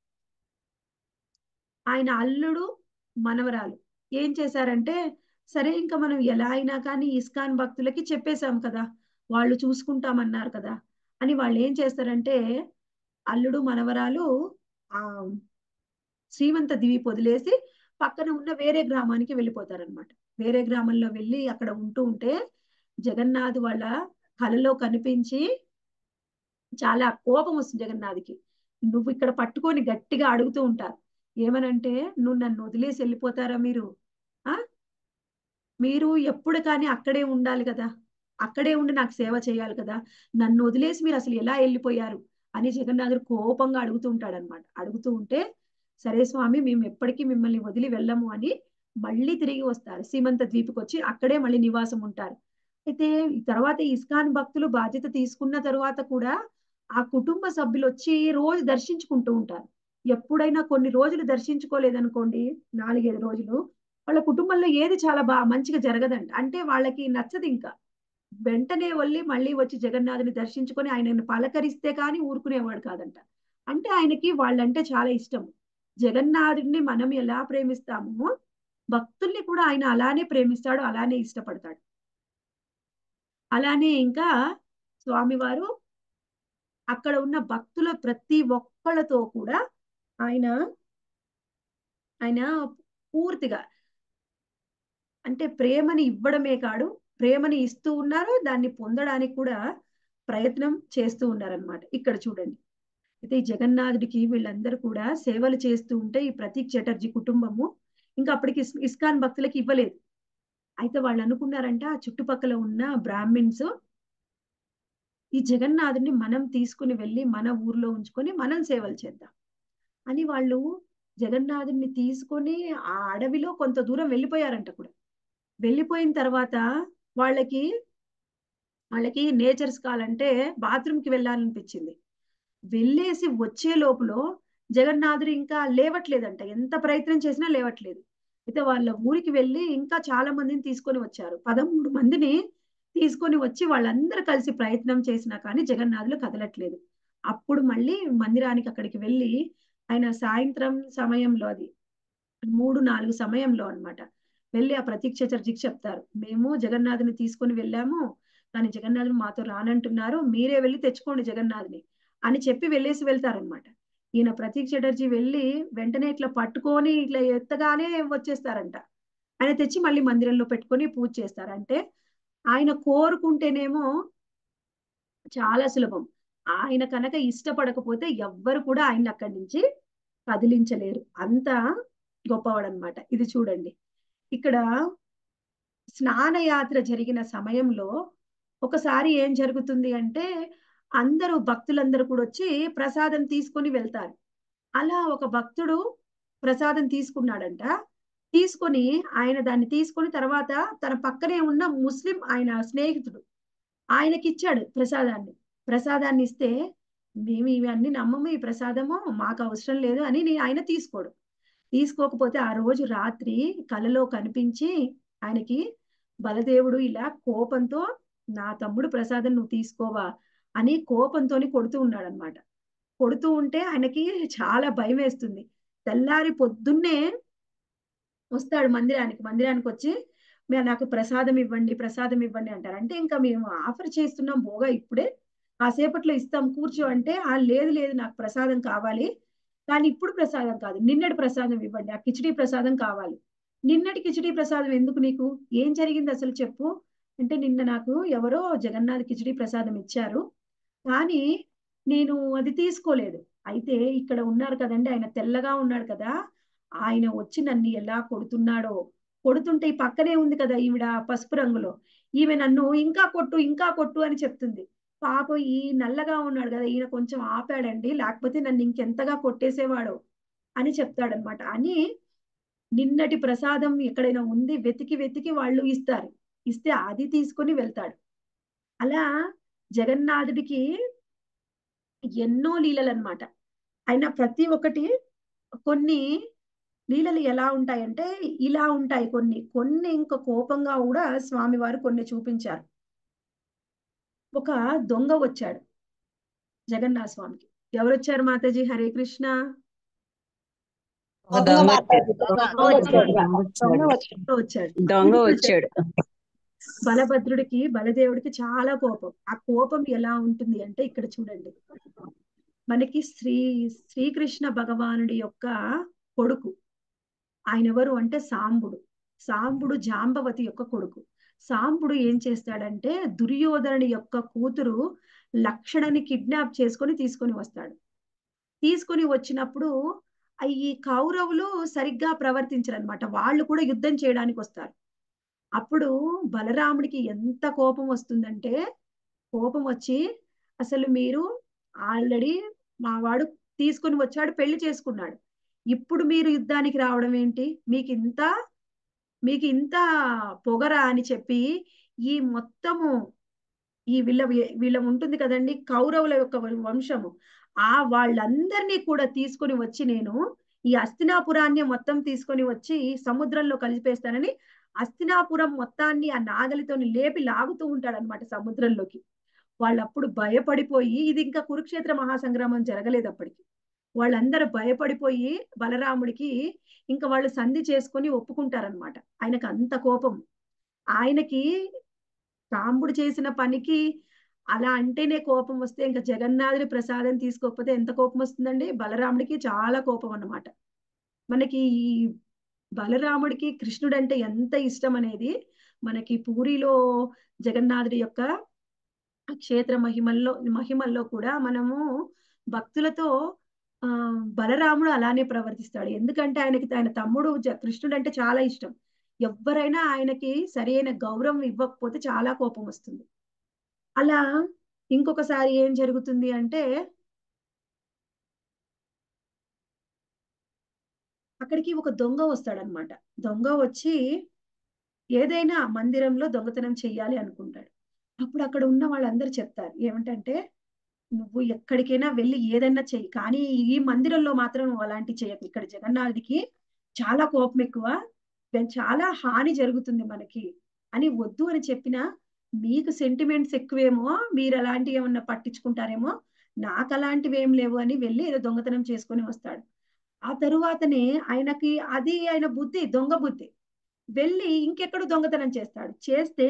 ఆయన అల్లుడు, మనవరాలు ఏం చేశారంటే, సరే ఇంక మనం ఎలా అయినా కానీ ఇస్కాన్ భక్తులకి చెప్పేసాం కదా! వాళ్ళు చూసుకుంటామన్నారు కదా! అని వాళ్ళేం చేస్తారంటే, అల్లుడు, మనవరాలు ఆహ్, శ్రీమంత దీవి వదిలేసి పక్కన ఉన్న వేరే గ్రామానికి వెళ్ళిపోతారనమాట. వేరే గ్రామంలో వెళ్ళి అక్కడ ఉంటూ ఉంటే, జగన్నాథ్ వాళ్ళ కలలో కనిపించి చాలా కోపం వస్తుంది జగన్నాథ్కి నువ్వు ఇక్కడ పట్టుకొని గట్టిగా అడుగుతూ ఉంటారు ఏమనంటే నువ్వు నన్ను వదిలేసి వెళ్ళిపోతారా మీరు ఆ మీరు ఎప్పుడు కానీ అక్కడే ఉండాలి కదా అక్కడే ఉండి నాకు సేవ చేయాలి కదా నన్ను వదిలేసి మీరు అసలు ఎలా వెళ్ళిపోయారు అని జగన్నాథుడు కోపంగా అడుగుతూ ఉంటాడు అనమాట అడుగుతూ ఉంటే సరే స్వామి మేము ఎప్పటికీ మిమ్మల్ని వదిలి వెళ్ళము అని మళ్ళీ తిరిగి వస్తారు సీమంత ద్వీపుకి వచ్చి అక్కడే మళ్ళీ నివాసం ఉంటారు అయితే ఈ తర్వాత ఇస్కాన్ భక్తులు బాధ్యత తీసుకున్న తర్వాత కూడా ఆ కుటుంబ సభ్యులు వచ్చి రోజు దర్శించుకుంటూ ఉంటారు ఎప్పుడైనా కొన్ని రోజులు దర్శించుకోలేదనుకోండి నాలుగైదు రోజులు వాళ్ళ కుటుంబంలో ఏది చాలా బాగా మంచిగా జరగదంట అంటే వాళ్ళకి నచ్చదు ఇంకా వెంటనే వెళ్ళి మళ్ళీ వచ్చి జగన్నాథుని దర్శించుకొని ఆయనను పలకరిస్తే కానీ ఊరుకునేవాడు కాదంట అంటే ఆయనకి వాళ్ళంటే చాలా ఇష్టం జగన్నాథుడిని మనం ఎలా ప్రేమిస్తామో భక్తుల్ని కూడా ఆయన అలానే ప్రేమిస్తాడు అలానే ఇష్టపడతాడు అలానే ఇంకా స్వామివారు అక్కడ ఉన్న భక్తుల ప్రతి ఒక్కళ్ళతో కూడా ఆయన ఆయన పూర్తిగా అంటే ప్రేమని ఇవ్వడమే కాదు ప్రేమని ఇస్తూ ఉన్నారు దాన్ని పొందడానికి కూడా ప్రయత్నం చేస్తూ ఉన్నారనమాట ఇక్కడ చూడండి అయితే ఈ జగన్నాథుడికి వీళ్ళందరూ కూడా సేవలు చేస్తూ ఉంటే ఈ ప్రతీక్ చటర్జీ కుటుంబము ఇంకా అప్పటికి ఇస్- ఇస్కాన్ భక్తులకి ఇవ్వలేదు అయితే వాళ్ళు అనుకున్నారంట ఆ చుట్టుపక్కల ఉన్న బ్రాహ్మిన్స్ ఈ జగన్నాథుడిని మనం తీసుకుని వెళ్ళి మన ఊర్లో ఉంచుకొని మనం సేవలు చేద్దాం అని వాళ్ళు జగన్నాథుడిని తీసుకొని ఆ అడవిలో కొంత దూరం వెళ్ళిపోయారంట కూడా వెళ్ళిపోయిన తర్వాత వాళ్ళకి వాళ్ళకి నేచర్స్ కావాలంటే బాత్రూమ్ కి వెళ్ళాలనిపించింది వెళ్ళేసి వచ్చే లోపల జగన్నాథుడు ఇంకా లేవట్లేదంట ఎంత ప్రయత్నం చేసినా లేవట్లేదు అయితే వాళ్ళ ఊరికి వెళ్ళి ఇంకా చాలా మందిని తీసుకొని వచ్చారు పదమూడు మందిని తీసుకొని వచ్చి వాళ్ళందరూ కలిసి ప్రయత్నం చేసినా కానీ జగన్నాథులు కదలట్లేదు అప్పుడు మళ్ళీ మందిరానికి అక్కడికి వెళ్ళి ఆయన సాయంత్రం సమయంలో అది మూడు నాలుగు సమయంలో అన్నమాట వెళ్ళి ఆ ప్రతీక్ చటర్జీకి చెప్తారు మేము జగన్నాథుని తీసుకొని వెళ్ళాము కానీ జగన్నాథుని మాతో రానంటున్నారు మీరే వెళ్ళి తెచ్చుకోండి జగన్నాథుని అని చెప్పి వెళ్ళేసి వెళ్తారనమాట ఈయన ప్రతీక్ చటర్జీ వెళ్ళి వెంటనే ఇట్లా పట్టుకొని ఇట్లా ఎత్తగానే వచ్చేస్తారంట ఆయన తెచ్చి మళ్ళీ మందిరంలో పెట్టుకొని పూజ చేస్తారంటే ఆయన కోరుకుంటేనేమో చాలా సులభం ఆయన కనుక ఇష్టపడకపోతే ఎవ్వరు కూడా ఆయన అక్కడి నుంచి కదిలించలేరు అంత గొప్పవాడనమాట ఇది చూడండి ఇక్కడ స్నానయాత్ర జరిగిన సమయంలో ఒకసారి ఏం జరుగుతుంది అంటే అందరూ భక్తులందరూ కూడా వచ్చి ప్రసాదం తీసుకొని వెళ్తారు అలా ఒక భక్తుడు ప్రసాదం తీసుకున్నాడంట తీసుకొని ఆయన దాన్ని తీసుకొని తర్వాత తన పక్కనే ఉన్న ముస్లిం ఆయన స్నేహితుడు ఆయనకి ఇచ్చాడు ప్రసాదాన్ని ప్రసాదాన్ని ఇస్తే మేము ఇవన్నీ నమ్మము ఈ ప్రసాదము మాకు అవసరం లేదు అని నీ- ఆయన తీసుకోడు తీసుకోకపోతే ఆ రోజు రాత్రి కలలో కనిపించి ఆయనకి బలదేవుడు ఇలా కోపంతో నా తమ్ముడు ప్రసాదం నువ్వు తీసుకోవా అని కోపంతోని కొడుతూ ఉన్నాడు అనమాట కొడుతూ ఉంటే ఆయనకి చాలా భయం వేస్తుంది తెల్లారి పొద్దున్నే వస్తాడు మందిరానికి మందిరానికి వచ్చి మీరు నాకు ప్రసాదం ఇవ్వండి ప్రసాదం ఇవ్వండి అంటారు అంటే ఇంకా మేము ఆఫర్ చేస్తున్నాం బోగా ఇప్పుడే కాసేపట్లో ఇస్తాం కూర్చో అంటే ఆ లేదు లేదు నాకు ప్రసాదం కావాలి కానీ ఇప్పుడు ప్రసాదం కాదు నిన్నటి ప్రసాదం ఇవ్వండి ఆ కిచిడి ప్రసాదం కావాలి నిన్నటి కిచిడి ప్రసాదం ఎందుకు నీకు ఏం జరిగింది అసలు చెప్పు అంటే నిన్న నాకు ఎవరో జగన్నాథ్ కిచిడి ప్రసాదం ఇచ్చారు కానీ నేను అది తీసుకోలేదు అయితే ఇక్కడ ఉన్నారు కదండి ఆయన తెల్లగా ఉన్నాడు కదా ఆయన వచ్చి నన్ను ఎలా కొడుతున్నాడో కొడుతుంటే ఈ పక్కనే ఉంది కదా ఈవిడ పసుపు రంగులో ఈమె నన్ను ఇంకా కొట్టు ఇంకా కొట్టు అని చెప్తుంది పాపం ఈ నల్లగా ఉన్నాడు కదా ఈయన కొంచెం ఆపాడండి లేకపోతే నన్ను ఇంకెంతగా కొట్టేసేవాడో అని చెప్తాడనమాట అని నిన్నటి ప్రసాదం ఎక్కడైనా ఉంది వెతికి వెతికి వాళ్ళు ఇస్తారు ఇస్తే అది తీసుకొని వెళ్తాడు అలా జగన్నాథుడికి ఎన్నో లీలలు అనమాట ఆయన ప్రతి ఒక్కటి కొన్ని లీలలు ఎలా ఉంటాయంటే ఇలా ఉంటాయి కొన్ని కొన్ని ఇంకా కోపంగా కూడా స్వామివారు కొన్ని చూపించారు ఒక దొంగ వచ్చాడు జగన్నాథ స్వామికి ఎవరు వచ్చారు మాతాజీ హరే కృష్ణ ఒక దొంగ వచ్చాడు వచ్చాడు దొంగ వచ్చాడు బలభద్రుడికి బలదేవుడికి చాలా కోపం ఆ కోపం ఎలా ఉంటుంది అంటే ఇక్కడ చూడండి మనకి శ్రీ శ్రీకృష్ణ భగవానుడి యొక్క కొడుకు ఆయన ఎవరు అంటే సాంబుడు సాంబుడు జాంబవతి యొక్క కొడుకు సాంబుడు ఏం చేస్తాడంటే దుర్యోధనుడి యొక్క కూతురు లక్షణని కిడ్నాప్ చేసుకొని తీసుకొని వస్తాడు తీసుకొని వచ్చినప్పుడు ఆ ఈ కౌరవులు సరిగ్గా ప్రవర్తించరనమాట వాళ్ళు కూడా యుద్ధం చేయడానికి వస్తారు అప్పుడు బలరాముడికి ఎంత కోపం వస్తుందంటే కోపం వచ్చి అసలు మీరు ఆల్రెడీ మా వాడు తీసుకొని వచ్చాడు పెళ్లి చేసుకున్నాడు ఇప్పుడు మీరు యుద్ధానికి రావడం ఏంటి మీకు ఇంత మీకు ఇంత పొగరా అని చెప్పి ఈ మొత్తము ఈ వీళ్ళ వీళ్ళ ఉంటుంది కదండి కౌరవుల యొక్క వంశము ఆ వాళ్ళందరినీ కూడా తీసుకొని వచ్చి నేను ఈ అస్తినాపురాన్ని మొత్తం తీసుకొని వచ్చి సముద్రంలో కలిపేస్తానని అస్తినాపురం మొత్తాన్ని ఆ నాగలితో లేపి లాగుతూ ఉంటాడనమాట సముద్రంలోకి వాళ్ళప్పుడు భయపడిపోయి ఇది ఇంకా కురుక్షేత్ర మహాసంగ్రామం జరగలేదు అప్పటికి వాళ్ళందరూ భయపడిపోయి బలరాముడికి ఇంకా వాళ్ళు సంధి చేసుకొని ఒప్పుకుంటారనమాట ఆయనకు అంత కోపం ఆయనకి సాంబుడు చేసిన పనికి అలా అంటేనే కోపం వస్తే ఇంకా జగన్నాథుడి ప్రసాదం తీసుకోకపోతే ఎంత కోపం వస్తుందండి బలరాముడికి చాలా కోపం అన్నమాట మనకి ఈ బలరాముడికి కృష్ణుడు అంటే ఎంత ఇష్టం అనేది మనకి పూరిలో జగన్నాథుడి యొక్క క్షేత్ర మహిమల్లో మహిమల్లో కూడా మనము భక్తులతో ఆ బలరాముడు అలానే ప్రవర్తిస్తాడు ఎందుకంటే ఆయనకి ఆయన తమ్ముడు కృష్ణుడు అంటే చాలా ఇష్టం ఎవరైనా ఆయనకి సరైన గౌరవం ఇవ్వకపోతే చాలా కోపం వస్తుంది అలా ఇంకొకసారి ఏం జరుగుతుంది అంటే అక్కడికి ఒక దొంగ వస్తాడనమాట దొంగ వచ్చి ఏదైనా మందిరంలో దొంగతనం చెయ్యాలి అనుకుంటాడు అప్పుడు అక్కడ ఉన్న వాళ్ళందరూ చెప్తారు ఏమిటంటే నువ్వు ఎక్కడికైనా వెళ్ళి ఏదైనా చెయ్యి కానీ ఈ మందిరంలో మాత్రం నువ్వు అలాంటి చేయకు ఇక్కడ జగన్నాథుడికి చాలా కోపం ఎక్కువ చాలా హాని జరుగుతుంది మనకి అని వద్దు అని చెప్పినా మీకు సెంటిమెంట్స్ ఎక్కువేమో మీరు అలాంటివి ఏమన్నా పట్టించుకుంటారేమో నాకు అలాంటివి ఏం లేవు అని వెళ్ళి ఏదో దొంగతనం చేసుకొని వస్తాడు ఆ తరువాతనే ఆయనకి అది ఆయన బుద్ధి దొంగ బుద్ధి వెళ్ళి ఇంకెక్కడ దొంగతనం చేస్తాడు చేస్తే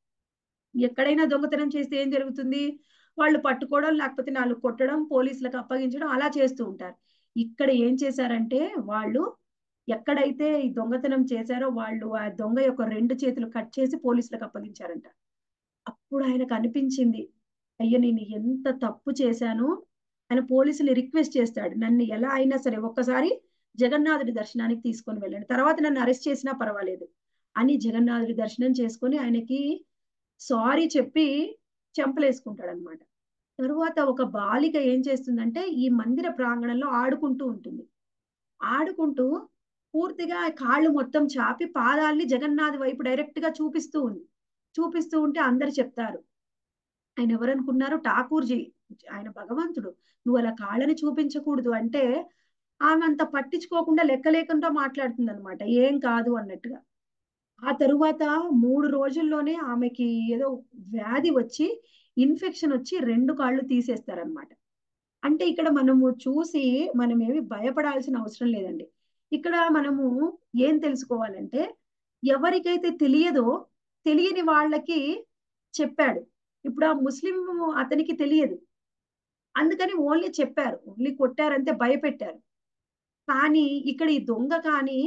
ఎక్కడైనా దొంగతనం చేస్తే ఏం జరుగుతుంది వాళ్ళు పట్టుకోవడం లేకపోతే నాలుగు కొట్టడం పోలీసులకు అప్పగించడం అలా చేస్తూ ఉంటారు ఇక్కడ ఏం చేశారంటే వాళ్ళు ఎక్కడైతే ఈ దొంగతనం చేశారో వాళ్ళు ఆ దొంగ యొక్క రెండు చేతులు కట్ చేసి పోలీసులకు అప్పగించారంట అప్పుడు ఆయనకు అనిపించింది అయ్యో నేను ఎంత తప్పు చేశాను ఆయన పోలీసుని రిక్వెస్ట్ చేస్తాడు నన్ను ఎలా అయినా సరే ఒక్కసారి జగన్నాథుడి దర్శనానికి తీసుకొని వెళ్ళండి తర్వాత నన్ను అరెస్ట్ చేసినా పర్వాలేదు అని జగన్నాథుడి దర్శనం చేసుకొని ఆయనకి సారీ చెప్పి చెంపలేసుకుంటాడు అనమాట తరువాత ఒక బాలిక ఏం చేస్తుందంటే ఈ మందిర ప్రాంగణంలో ఆడుకుంటూ ఉంటుంది ఆడుకుంటూ పూర్తిగా కాళ్ళు మొత్తం చాపి పాదాల్ని జగన్నాథ్ వైపు డైరెక్ట్ గా చూపిస్తూ ఉంది చూపిస్తూ ఉంటే అందరు చెప్తారు ఆయన ఎవరనుకున్నారు ఠాకూర్జీ ఆయన భగవంతుడు నువ్వు అలా కాళ్ళని చూపించకూడదు అంటే ఆమె అంత పట్టించుకోకుండా లెక్క లేకుండా మాట్లాడుతుంది అనమాట ఏం కాదు అన్నట్టుగా ఆ తరువాత మూడు రోజుల్లోనే ఆమెకి ఏదో వ్యాధి వచ్చి ఇన్ఫెక్షన్ వచ్చి రెండు కాళ్ళు తీసేస్తారనమాట అంటే ఇక్కడ మనము చూసి మనం ఏమి భయపడాల్సిన అవసరం లేదండి ఇక్కడ మనము ఏం తెలుసుకోవాలంటే ఎవరికైతే తెలియదో తెలియని వాళ్ళకి చెప్పాడు ఇప్పుడు ఆ ముస్లిం అతనికి తెలియదు అందుకని ఓన్లీ చెప్పారు ఓన్లీ కొట్టారంతే భయపెట్టారు కానీ ఇక్కడ ఈ దొంగ కానీ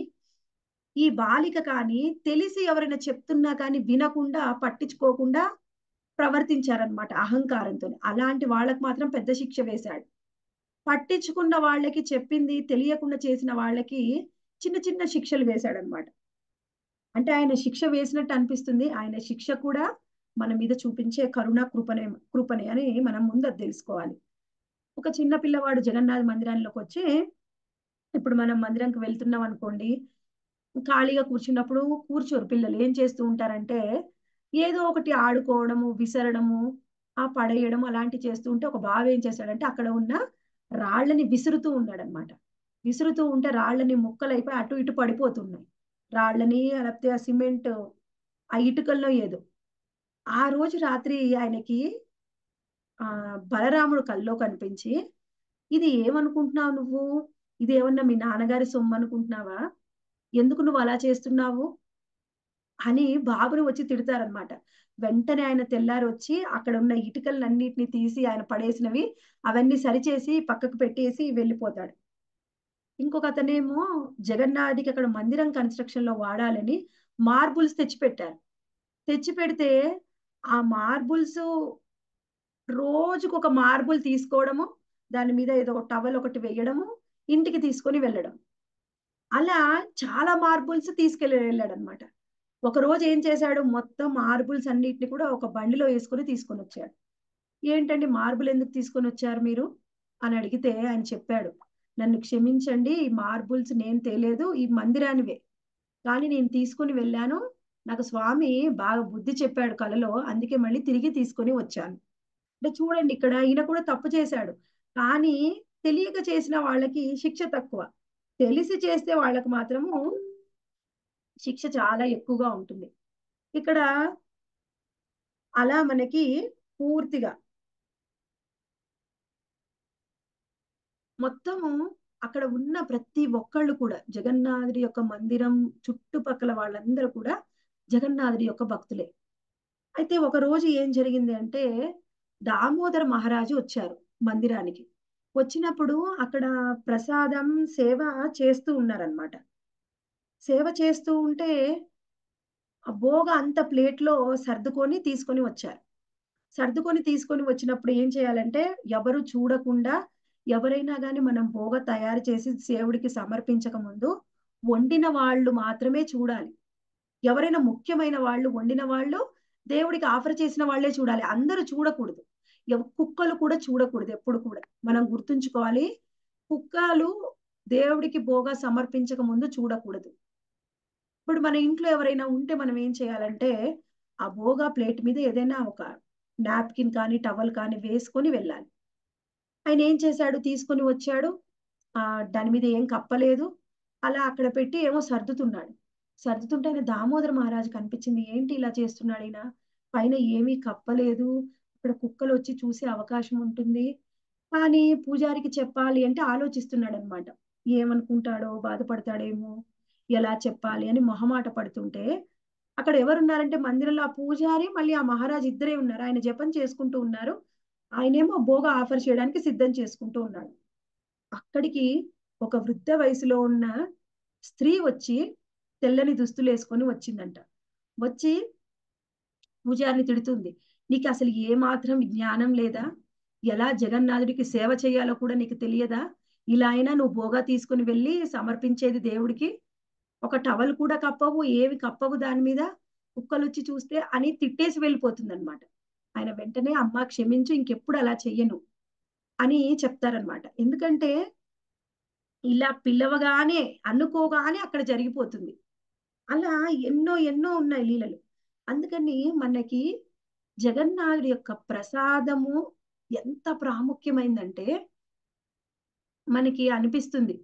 ఈ బాలిక కానీ తెలిసి ఎవరైనా చెప్తున్నా కానీ వినకుండా పట్టించుకోకుండా ప్రవర్తించారనమాట అహంకారంతో అలాంటి వాళ్ళకు మాత్రం పెద్ద శిక్ష వేశాడు పట్టించుకున్న వాళ్ళకి చెప్పింది తెలియకుండా చేసిన వాళ్ళకి చిన్న చిన్న శిక్షలు వేశాడనమాట అంటే ఆయన శిక్ష వేసినట్టు అనిపిస్తుంది ఆయన శిక్ష కూడా మన మీద చూపించే కరుణ కృపనే కృపనే అని మనం ముందు అది తెలుసుకోవాలి ఒక చిన్న పిల్లవాడు జగన్నాథ్ మందిరంలోకి వచ్చి ఇప్పుడు మనం మందిరంకి వెళ్తున్నాం అనుకోండి ఖాళీగా కూర్చున్నప్పుడు కూర్చోరు పిల్లలు ఏం చేస్తూ ఉంటారంటే ఏదో ఒకటి ఆడుకోవడము విసరడము ఆ పడేయడం అలాంటి చేస్తూ ఉంటే ఒక బావ ఏం చేశాడంటే అక్కడ ఉన్న రాళ్ళని విసురుతూ ఉన్నాడనమాట విసురుతూ ఉంటే రాళ్ళని ముక్కలైపోయి అటు ఇటు పడిపోతున్నాయి రాళ్ళని లేకపోతే ఆ సిమెంట్ ఆ ఇటుకల్లో ఏదో ఆ రోజు రాత్రి ఆయనకి ఆ బలరాముడు కల్లో కనిపించి ఇది ఏమనుకుంటున్నావు నువ్వు ఇది ఏమన్నా మీ నాన్నగారి సొమ్ము అనుకుంటున్నావా ఎందుకు నువ్వు అలా చేస్తున్నావు అని బాబుని వచ్చి తిడతారనమాట వెంటనే ఆయన తెల్లారి వచ్చి అక్కడ ఉన్న ఇటుకలన్నిటిని తీసి ఆయన పడేసినవి అవన్నీ సరిచేసి పక్కకు పెట్టేసి వెళ్ళిపోతాడు ఇంకొక అతనేమో జగన్నాథ్కి అక్కడ మందిరం కన్స్ట్రక్షన్ లో వాడాలని మార్బుల్స్ తెచ్చిపెట్టారు తెచ్చి పెడితే ఆ మార్బుల్స్ రోజుకొక మార్బుల్ తీసుకోవడము దాని మీద ఏదో ఒక టవల్ ఒకటి వేయడము ఇంటికి తీసుకొని వెళ్ళడం అలా చాలా మార్బుల్స్ తీసుకెళ్ళి వెళ్ళాడు అనమాట ఒక రోజు ఏం చేశాడు మొత్తం మార్బుల్స్ అన్నిటిని కూడా ఒక బండిలో వేసుకొని తీసుకొని వచ్చాడు ఏంటండి మార్బుల్ ఎందుకు తీసుకొని వచ్చారు మీరు అని అడిగితే ఆయన చెప్పాడు నన్ను క్షమించండి ఈ మార్బుల్స్ నేను తేలేదు ఈ మందిరానివే కానీ నేను తీసుకొని వెళ్ళాను నాకు స్వామి బాగా బుద్ధి చెప్పాడు కలలో అందుకే మళ్ళీ తిరిగి తీసుకొని వచ్చాను అంటే చూడండి ఇక్కడ ఈయన కూడా తప్పు చేశాడు కానీ తెలియక చేసిన వాళ్ళకి శిక్ష తక్కువ తెలిసి చేస్తే వాళ్ళకి మాత్రము శిక్ష చాలా ఎక్కువగా ఉంటుంది ఇక్కడ అలా మనకి పూర్తిగా మొత్తము అక్కడ ఉన్న ప్రతి ఒక్కళ్ళు కూడా జగన్నాథుడి యొక్క మందిరం చుట్టుపక్కల వాళ్ళందరూ కూడా జగన్నాథుడి యొక్క భక్తులే అయితే ఒక రోజు ఏం జరిగింది అంటే దామోదర మహారాజు వచ్చారు మందిరానికి వచ్చినప్పుడు అక్కడ ప్రసాదం సేవ చేస్తూ ఉన్నారనమాట సేవ చేస్తూ ఉంటే ఆ భోగ అంత ప్లేట్లో సర్దుకొని తీసుకొని వచ్చారు సర్దుకొని తీసుకొని వచ్చినప్పుడు ఏం చేయాలంటే ఎవరు చూడకుండా ఎవరైనా కానీ మనం భోగ తయారు చేసి దేవుడికి సమర్పించక ముందు వండిన వాళ్ళు మాత్రమే చూడాలి ఎవరైనా ముఖ్యమైన వాళ్ళు వండిన వాళ్ళు దేవుడికి ఆఫర్ చేసిన వాళ్ళే చూడాలి అందరూ చూడకూడదు ఎవ- కుక్కలు కూడా చూడకూడదు ఎప్పుడు కూడా మనం గుర్తుంచుకోవాలి కుక్కలు దేవుడికి భోగ సమర్పించక ముందు చూడకూడదు ఇప్పుడు మన ఇంట్లో ఎవరైనా ఉంటే మనం ఏం చేయాలంటే ఆ భోగా ప్లేట్ మీద ఏదైనా ఒక నాప్కిన్ కానీ టవల్ కానీ వేసుకొని వెళ్ళాలి ఆయన ఏం చేశాడు తీసుకొని వచ్చాడు ఆ దాని మీద ఏం కప్పలేదు అలా అక్కడ పెట్టి ఏమో సర్దుతున్నాడు సర్దుతుంటే ఆయన దామోదర మహారాజు కనిపించింది ఏంటి ఇలా చేస్తున్నాడు ఈయన పైన ఏమీ కప్పలేదు ఇక్కడ కుక్కలు వచ్చి చూసే అవకాశం ఉంటుంది కానీ పూజారికి చెప్పాలి అంటే ఆలోచిస్తున్నాడు అనమాట ఏమనుకుంటాడో బాధపడతాడేమో ఎలా చెప్పాలి అని మొహమాట పడుతుంటే అక్కడ ఎవరున్నారంటే మందిరంలో ఆ పూజారి మళ్ళీ ఆ మహారాజ్ ఇద్దరే ఉన్నారు ఆయన జపం చేసుకుంటూ ఉన్నారు ఆయనేమో భోగ ఆఫర్ చేయడానికి సిద్ధం చేసుకుంటూ ఉన్నాడు అక్కడికి ఒక వృద్ధ వయసులో ఉన్న స్త్రీ వచ్చి తెల్లని దుస్తులు వేసుకొని వచ్చిందంట వచ్చి పూజారిని తిడుతుంది నీకు అసలు ఏ మాత్రం జ్ఞానం లేదా ఎలా జగన్నాథుడికి సేవ చేయాలో కూడా నీకు తెలియదా ఇలా అయినా నువ్వు భోగా తీసుకుని వెళ్ళి సమర్పించేది దేవుడికి ఒక టవల్ కూడా కప్పవు ఏవి కప్పవు దాని మీద కుక్కలు వచ్చి చూస్తే అని తిట్టేసి వెళ్ళిపోతుంది అనమాట ఆయన వెంటనే అమ్మ క్షమించు ఇంకెప్పుడు అలా చెయ్యను అని చెప్తారనమాట ఎందుకంటే ఇలా పిలవగానే అనుకోగానే అక్కడ జరిగిపోతుంది అలా ఎన్నో ఎన్నో ఉన్నాయి లీలలు అందుకని మనకి జగన్నాథుడి యొక్క ప్రసాదము ఎంత ప్రాముఖ్యమైందంటే మనకి అనిపిస్తుంది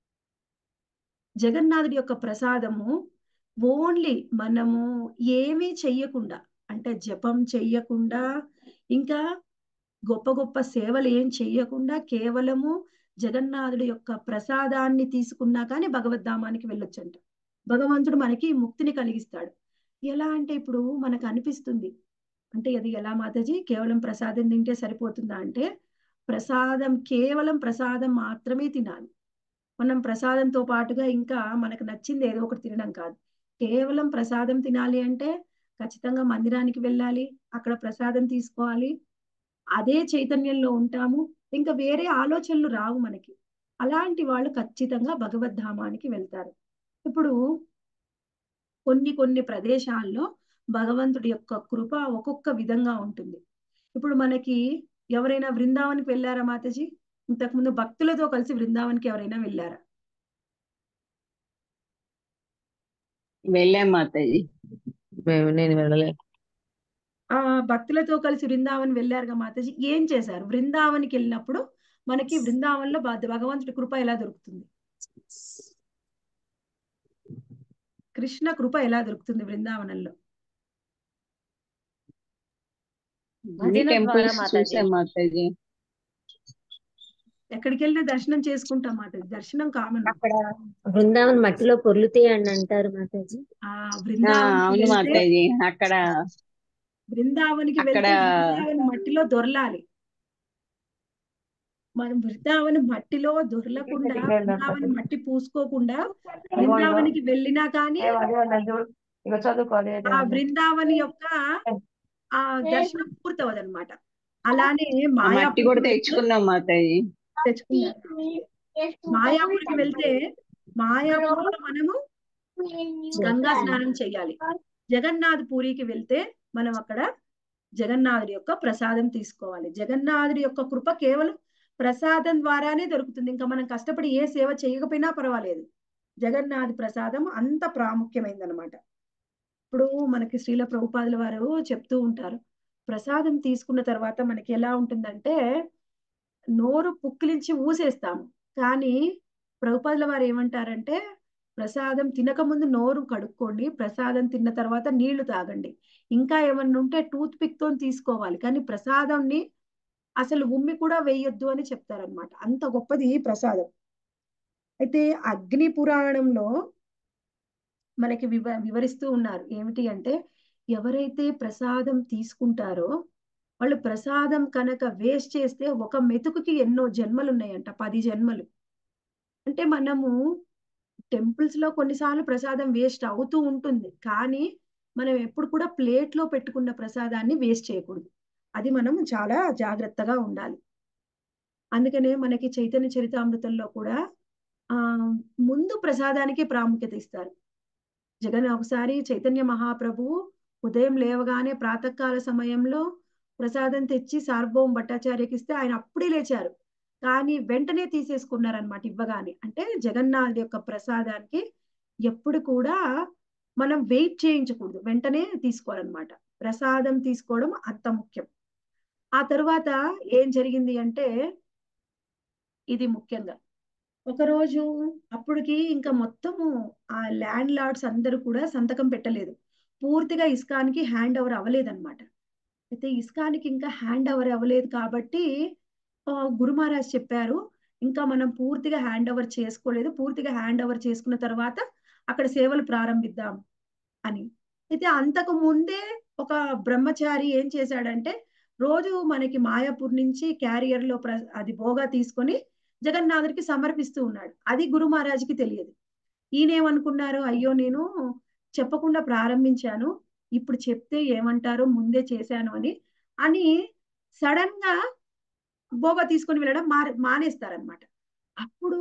జగన్నాథుడి యొక్క ప్రసాదము ఓన్లీ మనము ఏమీ చెయ్యకుండా అంటే జపం చెయ్యకుండా ఇంకా గొప్ప గొప్ప సేవలు ఏం చెయ్యకుండా కేవలము జగన్నాథుడి యొక్క ప్రసాదాన్ని తీసుకున్నా కానీ భగవద్ధామానికి వెళ్ళొచ్చంట భగవంతుడు మనకి ముక్తిని కలిగిస్తాడు ఎలా అంటే ఇప్పుడు మనకు అనిపిస్తుంది అంటే అది ఎలా మాతాజీ కేవలం ప్రసాదం తింటే సరిపోతుందా అంటే ప్రసాదం కేవలం ప్రసాదం మాత్రమే తినాలి మనం ప్రసాదంతో పాటుగా ఇంకా మనకు నచ్చింది ఏదో ఒకటి తినడం కాదు కేవలం ప్రసాదం తినాలి అంటే ఖచ్చితంగా మందిరానికి వెళ్ళాలి అక్కడ ప్రసాదం తీసుకోవాలి అదే చైతన్యంలో ఉంటాము ఇంకా వేరే ఆలోచనలు రావు మనకి అలాంటి వాళ్ళు ఖచ్చితంగా భగవద్ధామానికి వెళ్తారు ఇప్పుడు కొన్ని కొన్ని ప్రదేశాల్లో భగవంతుడి యొక్క కృప ఒక్కొక్క విధంగా ఉంటుంది ఇప్పుడు మనకి ఎవరైనా బృందావనికి వెళ్ళారా మాతాజీ ఇంతకుముందు భక్తులతో కలిసి బృందావనికి ఎవరైనా వెళ్ళారా వెళ్ళాం మాతాజీ మేము నేను వెళ్ళలేదు ఆ భక్తులతో కలిసి బృందావన్ వెళ్ళారుగా మాతాజీ ఏం చేశారు బృందావనికి వెళ్ళినప్పుడు మనకి బృందావనంలో భగ- భగవంతుడి కృప ఎలా దొరుకుతుంది కృష్ణ కృప ఎలా దొరుకుతుంది బృందావనంలో గుడి భజన ద్వారా టెంపుల్స్ మాతాజీ చూసాం మాతాజీ ఎక్కడికి వెళ్ళినా దర్శనం చేసుకుంటాం మాతాజీ దర్శనం కామన్ అక్కడ బృందావన్ మట్టిలో పొర్లుతాయి అని అంటారు మాతాజీ ఆ ఆ బృందావనికి అవును వెళ్తే మాతాజీ అక్కడ బృందావనికి అక్కడ వెళ్తే బృందావన్ మట్టిలో దొరలాలి మనం బృందావన మట్టిలో దొరలకుండా బృందావన మట్టి పూసుకోకుండా బృందావనికి వెళ్ళినా కానీ ఇక చదువుకోవాలి ఆ బృందావని యొక్క ఆ దర్శనం పూర్తవదనమాట అలానే ఆ మట్టి మాయాపూర్ కూడా తెచ్చుకున్నాం మాతాజీ తెచ్చుకున్నారు మాయాపూర్కి వెళ్తే మాయాపూర్లో మనము గంగా స్నానం చేయాలి జగన్నాథ్ పూరికి వెళ్తే మనం అక్కడ జగన్నాథుడి యొక్క ప్రసాదం తీసుకోవాలి జగన్నాథుడి యొక్క కృప కేవలం ప్రసాదం ద్వారానే దొరుకుతుంది ఇంకా మనం కష్టపడి ఏ సేవ చేయకపోయినా పర్వాలేదు జగన్నాథ్ ప్రసాదం అంత ప్రాముఖ్యమైందనమాట ఇప్పుడు మనకి శ్రీల ప్రభుపాదుల వారు చెప్తూ ఉంటారు ప్రసాదం తీసుకున్న తర్వాత మనకి ఎలా ఉంటుందంటే నోరు పుక్కిలించి ఊసేస్తాము కానీ ప్రభుపాదుల వారు ఏమంటారంటే ప్రసాదం తినక ముందు నోరు కడుక్కోండి ప్రసాదం తిన్న తర్వాత నీళ్లు తాగండి ఇంకా ఏమన్నా ఉంటే టూత్ పిక్ తో తీసుకోవాలి కానీ ప్రసాదంని అసలు ఉమ్మి కూడా వేయొద్దు అని చెప్తారనమాట అంత గొప్పది ప్రసాదం అయితే అగ్ని పురాణంలో మనకి వివ వివరిస్తూ ఉన్నారు ఏమిటి అంటే ఎవరైతే ప్రసాదం తీసుకుంటారో వాళ్ళు ప్రసాదం కనుక వేస్ట్ చేస్తే ఒక మెతుకుకి ఎన్నో జన్మలు ఉన్నాయంట పది జన్మలు అంటే మనము టెంపుల్స్ లో కొన్నిసార్లు ప్రసాదం వేస్ట్ అవుతూ ఉంటుంది కానీ మనం ఎప్పుడు కూడా ప్లేట్ లో పెట్టుకున్న ప్రసాదాన్ని వేస్ట్ చేయకూడదు అది మనం చాలా జాగ్రత్తగా ఉండాలి అందుకనే మనకి చైతన్య చరితామృతంలో కూడా ఆ ముందు ప్రసాదానికి ప్రాముఖ్యత ఇస్తారు జగన్ ఒకసారి చైతన్య మహాప్రభువు ఉదయం లేవగానే ప్రాతకాల సమయంలో ప్రసాదం తెచ్చి సార్వభౌమ భట్టాచార్యకి ఇస్తే ఆయన అప్పుడే లేచారు కానీ వెంటనే తీసేసుకున్నారనమాట ఇవ్వగానే అంటే జగన్నాథ్ యొక్క ప్రసాదానికి ఎప్పుడు కూడా మనం వెయిట్ చేయించకూడదు వెంటనే తీసుకోవాలన్నమాట ప్రసాదం తీసుకోవడం అంత ముఖ్యం ఆ తరువాత ఏం జరిగింది అంటే ఇది ముఖ్యంగా ఒకరోజు అప్పటికి ఇంకా మొత్తము ఆ ల్యాండ్ లార్డ్స్ అందరూ కూడా సంతకం పెట్టలేదు పూర్తిగా ఇస్కాన్కి హ్యాండ్ ఓవర్ అవ్వలేదన్నమాట అయితే ఇస్కాన్కి ఇంకా హ్యాండ్ ఓవర్ అవ్వలేదు కాబట్టి గురు మహారాజ్ చెప్పారు ఇంకా మనం పూర్తిగా హ్యాండ్ ఓవర్ చేసుకోలేదు పూర్తిగా హ్యాండ్ ఓవర్ చేసుకున్న తర్వాత అక్కడ సేవలు ప్రారంభిద్దాం అని అయితే అంతకు ముందే ఒక బ్రహ్మచారి ఏం చేశాడంటే రోజు మనకి మాయాపూర్ నుంచి క్యారియర్ లో అది బోగా తీసుకొని జగన్నాథుడికి సమర్పిస్తూ ఉన్నాడు అది గురు మహారాజ్కి తెలియదు ఈయనేమనుకున్నారు అయ్యో నేను చెప్పకుండా ప్రారంభించాను ఇప్పుడు చెప్తే ఏమంటారో ముందే చేశాను అని అని సడన్ గా బోగా తీసుకొని వెళ్ళడం మా మానేస్తారనమాట అప్పుడు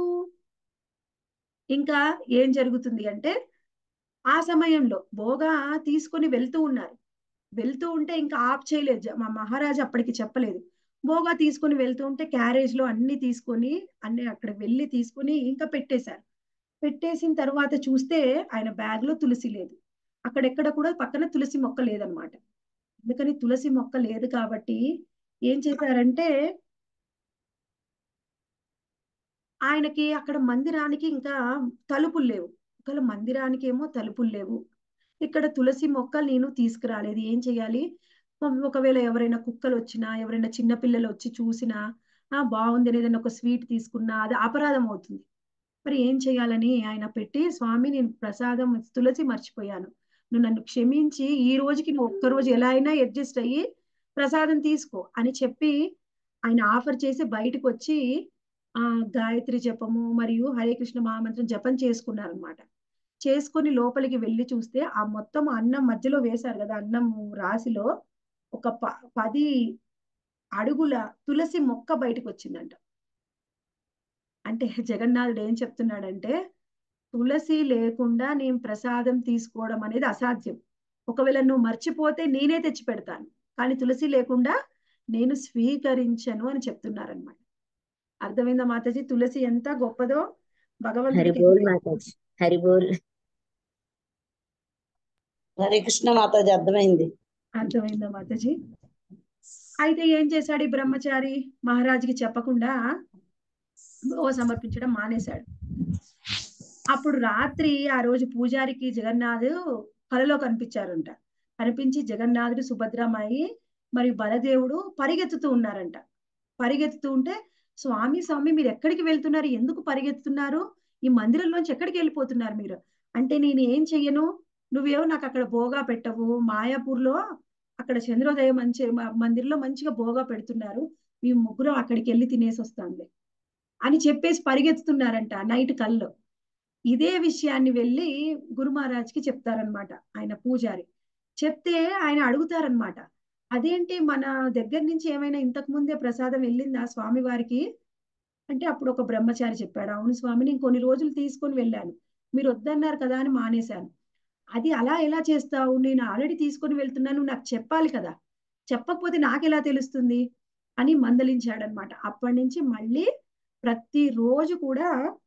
ఇంకా ఏం జరుగుతుంది అంటే ఆ సమయంలో బోగా తీసుకొని వెళ్తూ ఉన్నారు వెళ్తూ ఉంటే ఇంకా ఆఫ్ చేయలేదు మా మహారాజు అప్పటికి చెప్పలేదు బోగా తీసుకొని వెళ్తూ ఉంటే క్యారేజ్ లో అన్ని తీసుకొని అన్ని అక్కడ వెళ్ళి తీసుకొని ఇంకా పెట్టేశారు పెట్టేసిన తర్వాత చూస్తే ఆయన బ్యాగ్ లో తులసి లేదు అక్కడెక్కడ కూడా పక్కన తులసి మొక్క లేదనమాట అందుకని తులసి మొక్క లేదు కాబట్టి ఏం చేశారంటే ఆయనకి అక్కడ మందిరానికి ఇంకా తలుపులు లేవు ఒకవేళ మందిరానికి ఏమో తలుపులు లేవు ఇక్కడ తులసి మొక్క నేను తీసుకురాలేదు ఏం చేయాలి ఒకవేళ ఎవరైనా కుక్కలు వచ్చినా ఎవరైనా చిన్నపిల్లలు వచ్చి చూసినా ఆ బాగుంది ఏదైనా ఒక స్వీట్ తీసుకున్నా అది అపరాధం అవుతుంది మరి ఏం చేయాలని ఆయన పెట్టి స్వామి నేను ప్రసాదం తులసి మర్చిపోయాను నువ్వు నన్ను క్షమించి ఈ రోజుకి నువ్వు ఒక్కరోజు ఎలా అయినా అడ్జస్ట్ అయ్యి ప్రసాదం తీసుకో అని చెప్పి ఆయన ఆఫర్ చేసి బయటకు వచ్చి ఆ గాయత్రి జపము మరియు హరే కృష్ణ మహామంత్రం జపం చేసుకున్నారనమాట చేసుకొని లోపలికి వెళ్ళి చూస్తే ఆ మొత్తం అన్నం మధ్యలో వేశారు కదా అన్నం రాశిలో ఒక ప పది అడుగుల తులసి మొక్క బయటకు వచ్చిందంట అంటే జగన్నాథుడు ఏం చెప్తున్నాడంటే తులసి లేకుండా నేను ప్రసాదం తీసుకోవడం అనేది అసాధ్యం ఒకవేళ నువ్వు మర్చిపోతే నేనే తెచ్చి పెడతాను కానీ తులసి లేకుండా నేను స్వీకరించను అని చెప్తున్నారనమాట అర్థమైందా మాతాజీ తులసి ఎంత గొప్పదో భగవంతుడికి హరిబోల్ మాతాజీ హరిబోల్ హరే కృష్ణ మాతాజీ అర్థమైంది అర్థమైందా మాతాజీ అయితే ఏం చేశాడు ఈ బ్రహ్మచారి మహారాజుకి చెప్పకుండా ఓ సమర్పించడం మానేశాడు అప్పుడు రాత్రి ఆ రోజు పూజారికి జగన్నాథ్ కలలో కనిపించారంట కనిపించి జగన్నాథుడు సుభద్రమాయి మరియు బలదేవుడు పరిగెత్తుతూ ఉన్నారంట పరిగెత్తుతూ ఉంటే స్వామి స్వామి మీరు ఎక్కడికి వెళ్తున్నారు ఎందుకు పరిగెత్తుతున్నారు ఈ మందిరంలోంచి ఎక్కడికి వెళ్ళిపోతున్నారు మీరు అంటే నేను ఏం చెయ్యను నువ్వేమో నాకు అక్కడ బోగా పెట్టవు మాయాపూర్లో అక్కడ చంద్రోదయ మంచి మందిరంలో మంచిగా బోగా పెడుతున్నారు మీ ముగ్గురు అక్కడికి వెళ్ళి తినేసి వస్తుంది అని చెప్పేసి పరిగెత్తుతున్నారంట నైట్ కల్లో ఇదే విషయాన్ని వెళ్ళి గురు మహారాజ్కి చెప్తారనమాట ఆయన పూజారి చెప్తే ఆయన అడుగుతారనమాట అదేంటి మన దగ్గర నుంచి ఏమైనా ఇంతకు ముందే ప్రసాదం వెళ్ళిందా స్వామి వారికి అంటే అప్పుడు ఒక బ్రహ్మచారి చెప్పాడు అవును స్వామి నేను కొన్ని రోజులు తీసుకొని వెళ్ళాను మీరు వద్దన్నారు కదా అని మానేశాను అది అలా ఎలా చేస్తావు నేను ఆల్రెడీ తీసుకొని వెళ్తున్నాను నాకు చెప్పాలి కదా చెప్పకపోతే నాకెలా తెలుస్తుంది అని మందలించాడనమాట అప్పటి నుంచి మళ్ళీ ప్రతిరోజు కూడా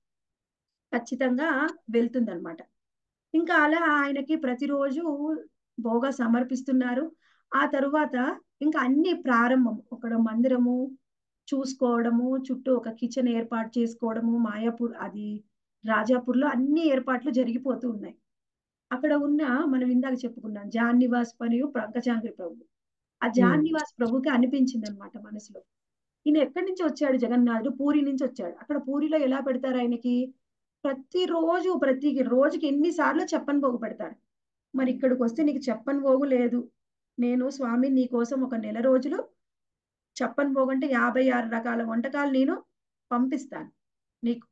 ఖచ్చితంగా వెళ్తుందన్నమాట ఇంకా అలా ఆయనకి ప్రతిరోజు భోగా సమర్పిస్తున్నారు ఆ తరువాత ఇంకా అన్ని ప్రారంభం ఒక మందిరము చూసుకోవడము చుట్టూ ఒక కిచెన్ ఏర్పాటు చేసుకోవడము మాయాపూర్ అది రాజాపూర్లో అన్ని ఏర్పాట్లు జరిగిపోతూ ఉన్నాయి అక్కడ ఉన్న మనం ఇందాక చెప్పుకున్నాం జాన్ నివాస్ మరియు పంకజాంగ్రి ప్రభు ఆ జాన్ నివాస్ ప్రభుకి అనిపించింది అనమాట మనసులో ఈయన ఎక్కడి నుంచి వచ్చాడు జగన్నాథుడు పూరి నుంచి వచ్చాడు అక్కడ పూరిలో ఎలా పెడతారు ఆయనకి ప్రతిరోజు ప్రతి రోజుకి ఎన్నిసార్లు చెప్పని పోగు పెడతాడు మరి ఇక్కడికి వస్తే నీకు చెప్పని పోగు లేదు నేను స్వామి నీ కోసం ఒక నెల రోజులు చెప్పని పోగంటే యాభై ఆరు రకాల వంటకాలు నేను పంపిస్తాను నీకు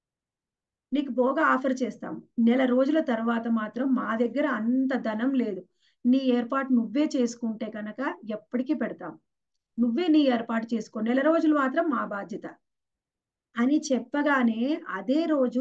నీకు భోగా ఆఫర్ చేస్తాము నెల రోజుల తర్వాత మాత్రం మా దగ్గర అంత ధనం లేదు నీ ఏర్పాటు నువ్వే చేసుకుంటే కనుక ఎప్పటికీ పెడతాం నువ్వే నీ ఏర్పాటు చేసుకో నెల రోజులు మాత్రం మా బాధ్యత అని చెప్పగానే అదే రోజు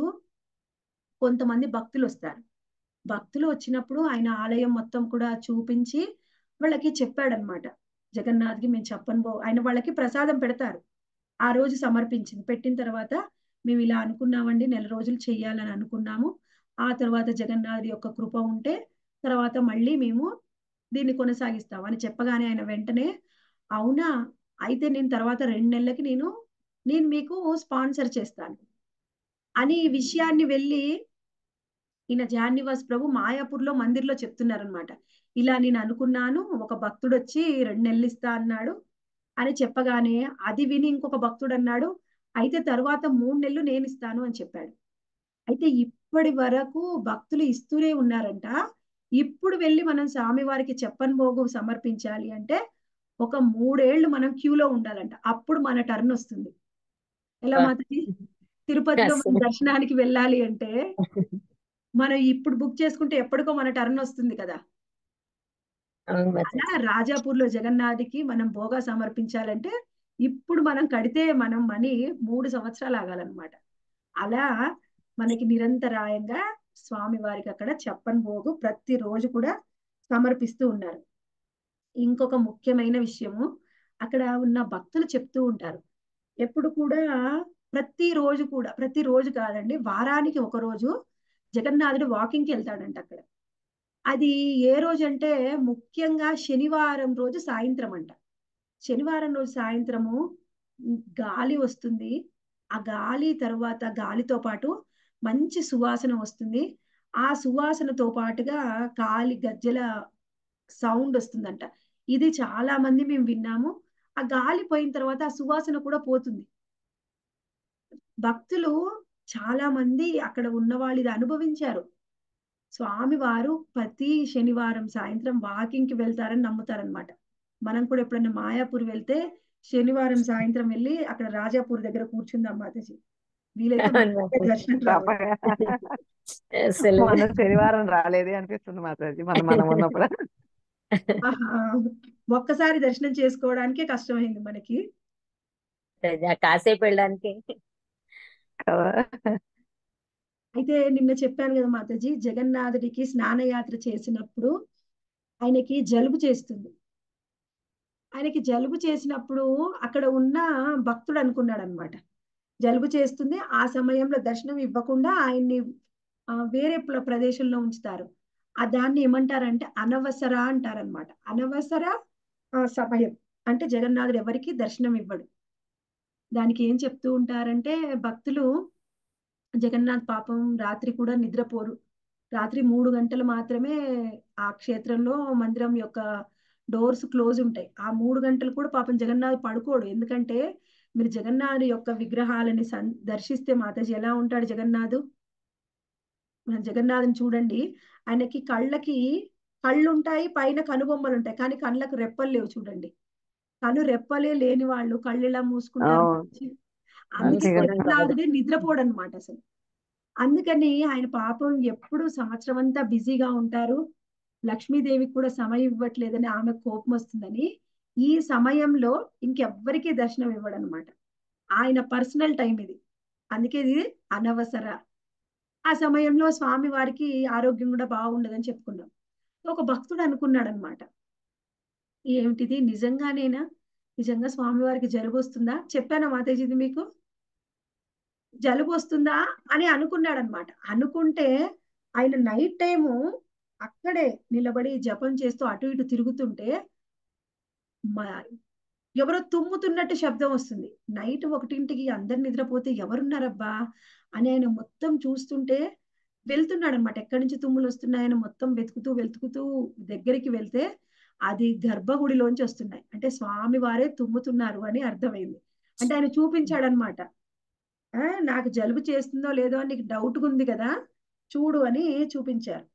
కొంతమంది భక్తులు వస్తారు భక్తులు వచ్చినప్పుడు ఆయన ఆలయం మొత్తం కూడా చూపించి వాళ్ళకి చెప్పాడనమాట జగన్నాథ్కి మేము చెప్పను బో ఆయన వాళ్ళకి ప్రసాదం పెడతారు ఆ రోజు సమర్పించింది పెట్టిన తర్వాత మేము ఇలా అనుకున్నామండి నెల రోజులు చెయ్యాలని అనుకున్నాము ఆ తర్వాత జగన్నాథ్ యొక్క కృప ఉంటే తర్వాత మళ్ళీ మేము దీన్ని కొనసాగిస్తాం అని చెప్పగానే ఆయన వెంటనే అవునా అయితే నేను తర్వాత రెండు నెలలకి నేను నేను మీకు స్పాన్సర్ చేస్తాను అని ఈ విషయాన్ని వెళ్ళి ఈయన జాన్నివాస్ ప్రభు మాయాపూర్లో మందిర్లో చెప్తున్నారనమాట ఇలా నేను అనుకున్నాను ఒక భక్తుడు వచ్చి రెండు నెలలు ఇస్తా అన్నాడు అని చెప్పగానే అది విని ఇంకొక భక్తుడు అన్నాడు అయితే తర్వాత మూడు నెలలు నేను ఇస్తాను అని చెప్పాడు అయితే ఇప్పటి వరకు భక్తులు ఇస్తూనే ఉన్నారంట ఇప్పుడు వెళ్ళి మనం స్వామివారికి చెప్పని భోగు సమర్పించాలి అంటే ఒక మూడేళ్లు మనం క్యూలో ఉండాలంట అప్పుడు మన టర్న్ వస్తుంది ఎలా మాతకి తిరుపతిలో మనం దర్శనానికి వెళ్ళాలి అంటే మనం ఇప్పుడు బుక్ చేసుకుంటే ఎప్పటికో మన టర్న్ వస్తుంది కదా అలా రాజాపూర్ లో జగన్నాథ్కి మనం భోగా సమర్పించాలంటే ఇప్పుడు మనం కడితే మనం మనీ మూడు సంవత్సరాలు ఆగాలన్నమాట అలా మనకి నిరంతరాయంగా స్వామి వారికి అక్కడ చెప్పని భోగు ప్రతిరోజు కూడా సమర్పిస్తూ ఉన్నారు ఇంకొక ముఖ్యమైన విషయము అక్కడ ఉన్న భక్తులు చెప్తూ ఉంటారు ఎప్పుడు కూడా ప్రతి రోజు కూడా ప్రతి రోజు కాదండి వారానికి ఒక రోజు జగన్నాథుడు వాకింగ్కి వెళ్తాడంట అక్కడ అది ఏ రోజు అంటే ముఖ్యంగా శనివారం రోజు సాయంత్రం అంట శనివారం రోజు సాయంత్రము గాలి వస్తుంది ఆ గాలి తర్వాత గాలితో పాటు మంచి సువాసన వస్తుంది ఆ సువాసనతో పాటుగా గాలి గజ్జల సౌండ్ వస్తుందంట ఇది చాలా మంది మేము విన్నాము ఆ గాలి పోయిన తర్వాత ఆ సువాసన కూడా పోతుంది భక్తులు చాలా మంది అక్కడ ఉన్న వాళ్ళు ఇది అనుభవించారు స్వామి వారు ప్రతి శనివారం సాయంత్రం వాకింగ్ కి వెళ్తారని నమ్ముతారనమాట మనం కూడా ఎప్పుడైనా మాయాపూర్ వెళ్తే శనివారం సాయంత్రం వెళ్ళి అక్కడ రాజాపూర్ దగ్గర కూర్చుందాం మాతాజీ వీలైతే దర్శనం మన శనివారం రాలేదే అనిపిస్తుంది మాతాజీ మనం మనం ఉన్నప్పుడు ఒక్కసారి దర్శనం చేసుకోవడానికే కష్టమైంది మనకి కాసేపు వెళ్ళడానికి అయితే నిన్న చెప్పాను కదా మాతాజీ జగన్నాథుడికి స్నానయాత్ర చేసినప్పుడు ఆయనకి జలుబు చేస్తుంది ఆయనకి జలుబు చేసినప్పుడు అక్కడ ఉన్న భక్తుడు అనుకున్నాడు అనమాట జలుబు చేస్తుంది ఆ సమయంలో దర్శనం ఇవ్వకుండా ఆయన్ని వేరే ప్రదేశంలో ఉంచుతారు ఆ దాన్ని ఏమంటారంటే అనవసర అంటారనమాట అనవసర సమయం అంటే జగన్నాథుడు ఎవరికి దర్శనం ఇవ్వడు దానికి ఏం చెప్తూ ఉంటారంటే భక్తులు జగన్నాథ్ పాపం రాత్రి కూడా నిద్రపోరు రాత్రి మూడు గంటలు మాత్రమే ఆ క్షేత్రంలో మందిరం యొక్క డోర్స్ క్లోజ్ ఉంటాయి ఆ మూడు గంటలు కూడా పాపం జగన్నాథ్ పడుకోడు ఎందుకంటే మీరు జగన్నాథ్ యొక్క విగ్రహాలని సన్ దర్శిస్తే మాతాజీ ఎలా ఉంటాడు జగన్నాథు మన జగన్నాథుని చూడండి ఆయనకి కళ్ళకి కళ్ళు ఉంటాయి పైన కనుబొమ్మలు ఉంటాయి కానీ కళ్ళకు రెప్పలు లేవు చూడండి కను రెప్పలే లేని వాళ్ళు కళ్ళు ఇలా మూసుకుంటారు అందుకే జగన్నాథుడే నిద్రపోడు అనమాట అసలు అందుకని ఆయన పాపం ఎప్పుడు సంవత్సరం అంతా బిజీగా ఉంటారు లక్ష్మీదేవికి కూడా సమయం ఇవ్వట్లేదని ఆమె కోపం వస్తుందని ఈ సమయంలో ఇంకెవ్వరికీ దర్శనం ఇవ్వడనమాట ఆయన పర్సనల్ టైం ఇది అందుకే ఇది అనవసర ఆ సమయంలో స్వామి వారికి ఆరోగ్యం కూడా బాగుండదని చెప్పుకున్నాం ఒక భక్తుడు అనుకున్నాడు అనమాట ఏమిటిది నిజంగానేనా నిజంగా స్వామి వారికి జలుబు వస్తుందా చెప్పానా మాతాజీది మీకు జలుబు వస్తుందా అని అనుకున్నాడు అనమాట అనుకుంటే ఆయన నైట్ టైము అక్కడే నిలబడి జపం చేస్తూ అటు ఇటు తిరుగుతుంటే ఎవరో తుమ్ముతున్నట్టు శబ్దం వస్తుంది నైట్ ఒకటింటికి అందరు నిద్రపోతే ఎవరున్నారబ్బా అని ఆయన మొత్తం చూస్తుంటే వెళ్తున్నాడు అనమాట ఎక్కడి నుంచి తుమ్ములు వస్తున్నాయని మొత్తం వెతుకుతూ వెతుకుతూ దగ్గరికి వెళ్తే అది గర్భగుడిలోంచి వస్తున్నాయి అంటే స్వామి వారే తుమ్ముతున్నారు అని అర్థమైంది అంటే ఆయన చూపించాడనమాట నాకు జలుబు చేస్తుందో లేదో అని నీకు డౌట్ ఉంది కదా చూడు అని చూపించారు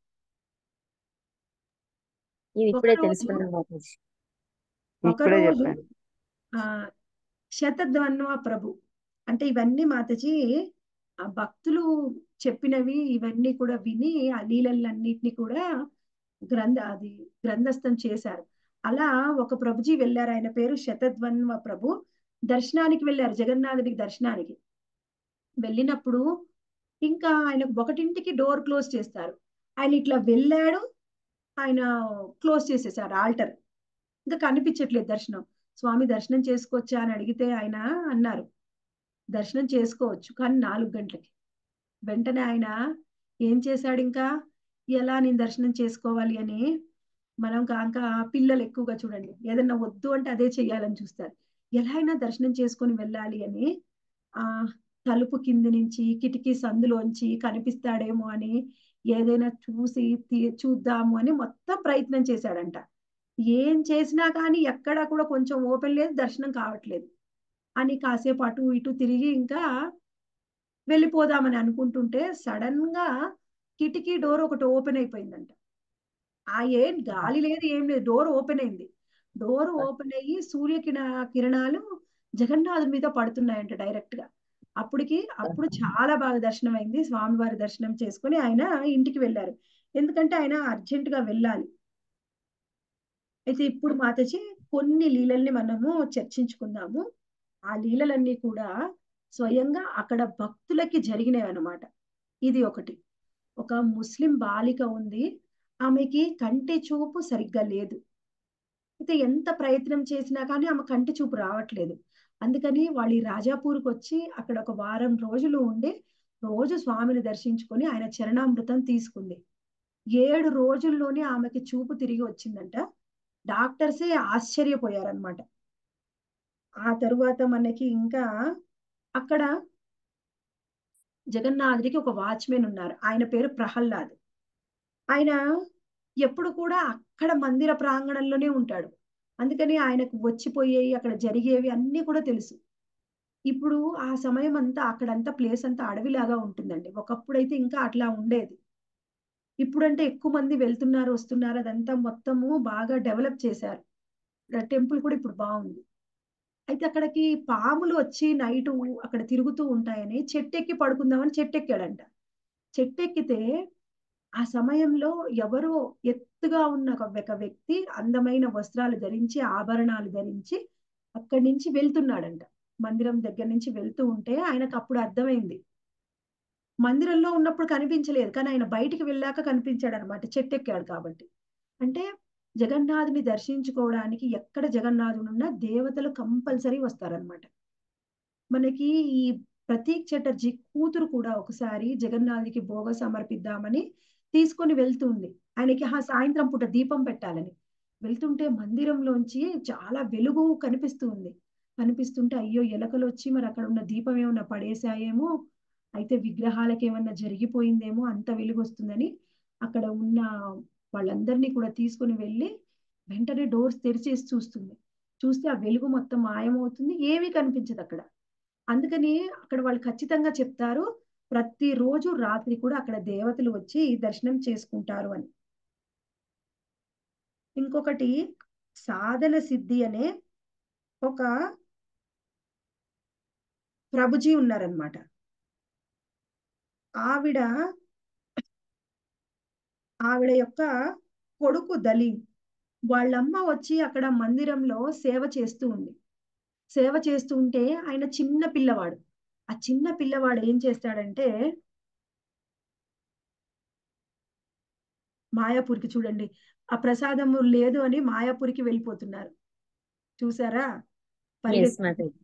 ఇది ఇప్పుడే తెలుసుకున్నాను ఇప్పుడే ఒకరోజు చెప్పాను ఆ శతధ్వన్వ ప్రభు అంటే ఇవన్నీ మాతజీ ఆ భక్తులు చెప్పినవి ఇవన్నీ కూడా విని ఆ లీలలన్నిటిని కూడా గ్రంథ అది గ్రంథస్థం చేశారు అలా ఒక ప్రభుజీ వెళ్ళారు ఆయన పేరు శతధ్వన్వ ప్రభు దర్శనానికి వెళ్ళారు జగన్నాథుడికి దర్శనానికి వెళ్ళినప్పుడు ఇంకా ఆయన ఒకటింటికి డోర్ క్లోజ్ చేస్తారు ఆయన ఇట్లా వెళ్ళాడు ఆయన క్లోజ్ చేసేసారు ఆల్టర్ ఇంకా కనిపించట్లేదు దర్శనం స్వామి దర్శనం చేసుకోవచ్చా అని అడిగితే ఆయన అన్నారు దర్శనం చేసుకోవచ్చు కానీ నాలుగు గంటలకి వెంటనే ఆయన ఏం చేశాడు ఇంకా ఎలా నేను దర్శనం చేసుకోవాలి అని మనం కాక పిల్లలు ఎక్కువగా చూడండి ఏదన్నా వద్దు అంటే అదే చెయ్యాలని చూస్తారు ఎలా అయినా దర్శనం చేసుకొని వెళ్ళాలి అని ఆ తలుపు కింది నుంచి కిటికీ సందులోంచి కనిపిస్తాడేమో అని ఏదైనా చూసి చూద్దాము అని మొత్తం ప్రయత్నం చేశాడంట ఏం చేసినా కానీ ఎక్కడా కూడా కొంచెం ఓపెన్ లేదు దర్శనం కావట్లేదు అని కాసేపు అటు ఇటు తిరిగి ఇంకా వెళ్ళిపోదామని అనుకుంటుంటే సడన్ గా కిటికీ డోర్ ఒకటి ఓపెన్ అయిపోయిందంట ఆ ఏం గాలి లేదు ఏం లేదు డోర్ ఓపెన్ అయింది డోర్ ఓపెన్ అయ్యి సూర్య కిరణాలు జగన్నాథుడి మీద పడుతున్నాయంట డైరెక్ట్ గా అప్పటికి అప్పుడు చాలా బాగా దర్శనం అయింది స్వామివారి దర్శనం చేసుకుని ఆయన ఇంటికి వెళ్ళారు ఎందుకంటే ఆయన అర్జెంట్ గా వెళ్ళాలి అయితే ఇప్పుడు మాతజీ కొన్ని లీలల్ని మనము చర్చించుకుందాము ఆ లీలలన్నీ కూడా స్వయంగా అక్కడ భక్తులకి జరిగినవి అనమాట ఇది ఒకటి ఒక ముస్లిం బాలిక ఉంది ఆమెకి కంటి చూపు సరిగ్గా లేదు అయితే ఎంత ప్రయత్నం చేసినా కానీ ఆమె కంటి చూపు రావట్లేదు అందుకని వాళ్ళు ఈ రాజాపూర్కి వచ్చి అక్కడ ఒక వారం రోజులు ఉండి రోజు స్వామిని దర్శించుకొని ఆయన చరణామృతం తీసుకుంది ఏడు రోజుల్లోనే ఆమెకి చూపు తిరిగి వచ్చిందంట డాక్టర్సే ఆశ్చర్యపోయారనమాట ఆ తరువాత మనకి ఇంకా అక్కడ జగన్నాథుడికి ఒక వాచ్మెన్ ఉన్నారు ఆయన పేరు ప్రహ్లాద్ ఆయన ఎప్పుడు కూడా అక్కడ మందిర ప్రాంగణంలోనే ఉంటాడు అందుకని ఆయనకు వచ్చిపోయేవి అక్కడ జరిగేవి అన్నీ కూడా తెలుసు ఇప్పుడు ఆ సమయం అంతా అక్కడంతా ప్లేస్ అంతా అడవిలాగా ఉంటుందండి ఒకప్పుడైతే ఇంకా అట్లా ఉండేది ఇప్పుడంటే ఎక్కువ మంది వెళ్తున్నారు వస్తున్నారు అదంతా మొత్తము బాగా డెవలప్ చేశారు టెంపుల్ కూడా ఇప్పుడు బాగుంది అయితే అక్కడికి పాములు వచ్చి నైట్ అక్కడ తిరుగుతూ ఉంటాయని చెట్టెక్కి పడుకుందామని చెట్టెక్కాడంట చెట్టెక్కితే ఆ సమయంలో ఎవరో ఎత్తుగా ఉన్న ఒక వ్యక్తి అందమైన వస్త్రాలు ధరించి ఆభరణాలు ధరించి అక్కడి నుంచి వెళ్తున్నాడంట మందిరం దగ్గర నుంచి వెళ్తూ ఉంటే ఆయనకు అప్పుడు అర్థమైంది మందిరంలో ఉన్నప్పుడు కనిపించలేదు కానీ ఆయన బయటికి వెళ్ళాక కనిపించాడు అనమాట చెట్టెక్కాడు కాబట్టి అంటే జగన్నాథుని దర్శించుకోవడానికి ఎక్కడ జగన్నాథుడు ఉన్నా దేవతలు కంపల్సరీ వస్తారనమాట మనకి ఈ ప్రతీక్ చటర్జీ కూతురు కూడా ఒకసారి జగన్నాథుడికి భోగ సమర్పిద్దామని తీసుకొని వెళ్తుంది ఆయనకి ఆ సాయంత్రం పూట దీపం పెట్టాలని వెళ్తుంటే మందిరంలోంచి చాలా వెలుగు కనిపిస్తూ ఉంది కనిపిస్తుంటే అయ్యో ఎలకలు వచ్చి మరి అక్కడ ఉన్న దీపం ఏమన్నా పడేసాయేమో అయితే విగ్రహాలకు ఏమన్నా జరిగిపోయిందేమో అంత వెలుగు వస్తుందని అక్కడ ఉన్న వాళ్ళందరినీ కూడా తీసుకుని వెళ్ళి వెంటనే డోర్స్ తెరిచేసి చూస్తుంది చూస్తే ఆ వెలుగు మొత్తం మాయమవుతుంది ఏమీ కనిపించదు అక్కడ అందుకని అక్కడ వాళ్ళు ఖచ్చితంగా చెప్తారు ప్రతిరోజు రాత్రి కూడా అక్కడ దేవతలు వచ్చి దర్శనం చేసుకుంటారు అని ఇంకొకటి సాధన సిద్ధి అనే ఒక ప్రభుజీ ఉన్నారనమాట ఆవిడ ఆవిడ యొక్క కొడుకు దలీం వాళ్ళమ్మ వచ్చి అక్కడ మందిరంలో సేవ చేస్తూ ఉంది సేవ చేస్తూ ఉంటే ఆయన చిన్న పిల్లవాడు ఆ చిన్న పిల్లవాడు ఏం చేస్తాడంటే మాయాపూర్కి చూడండి ఆ ప్రసాదము లేదు అని మాయాపూర్కి వెళ్ళిపోతున్నారు చూసారా ఎస్ పరిగెత్తి మాతాజీ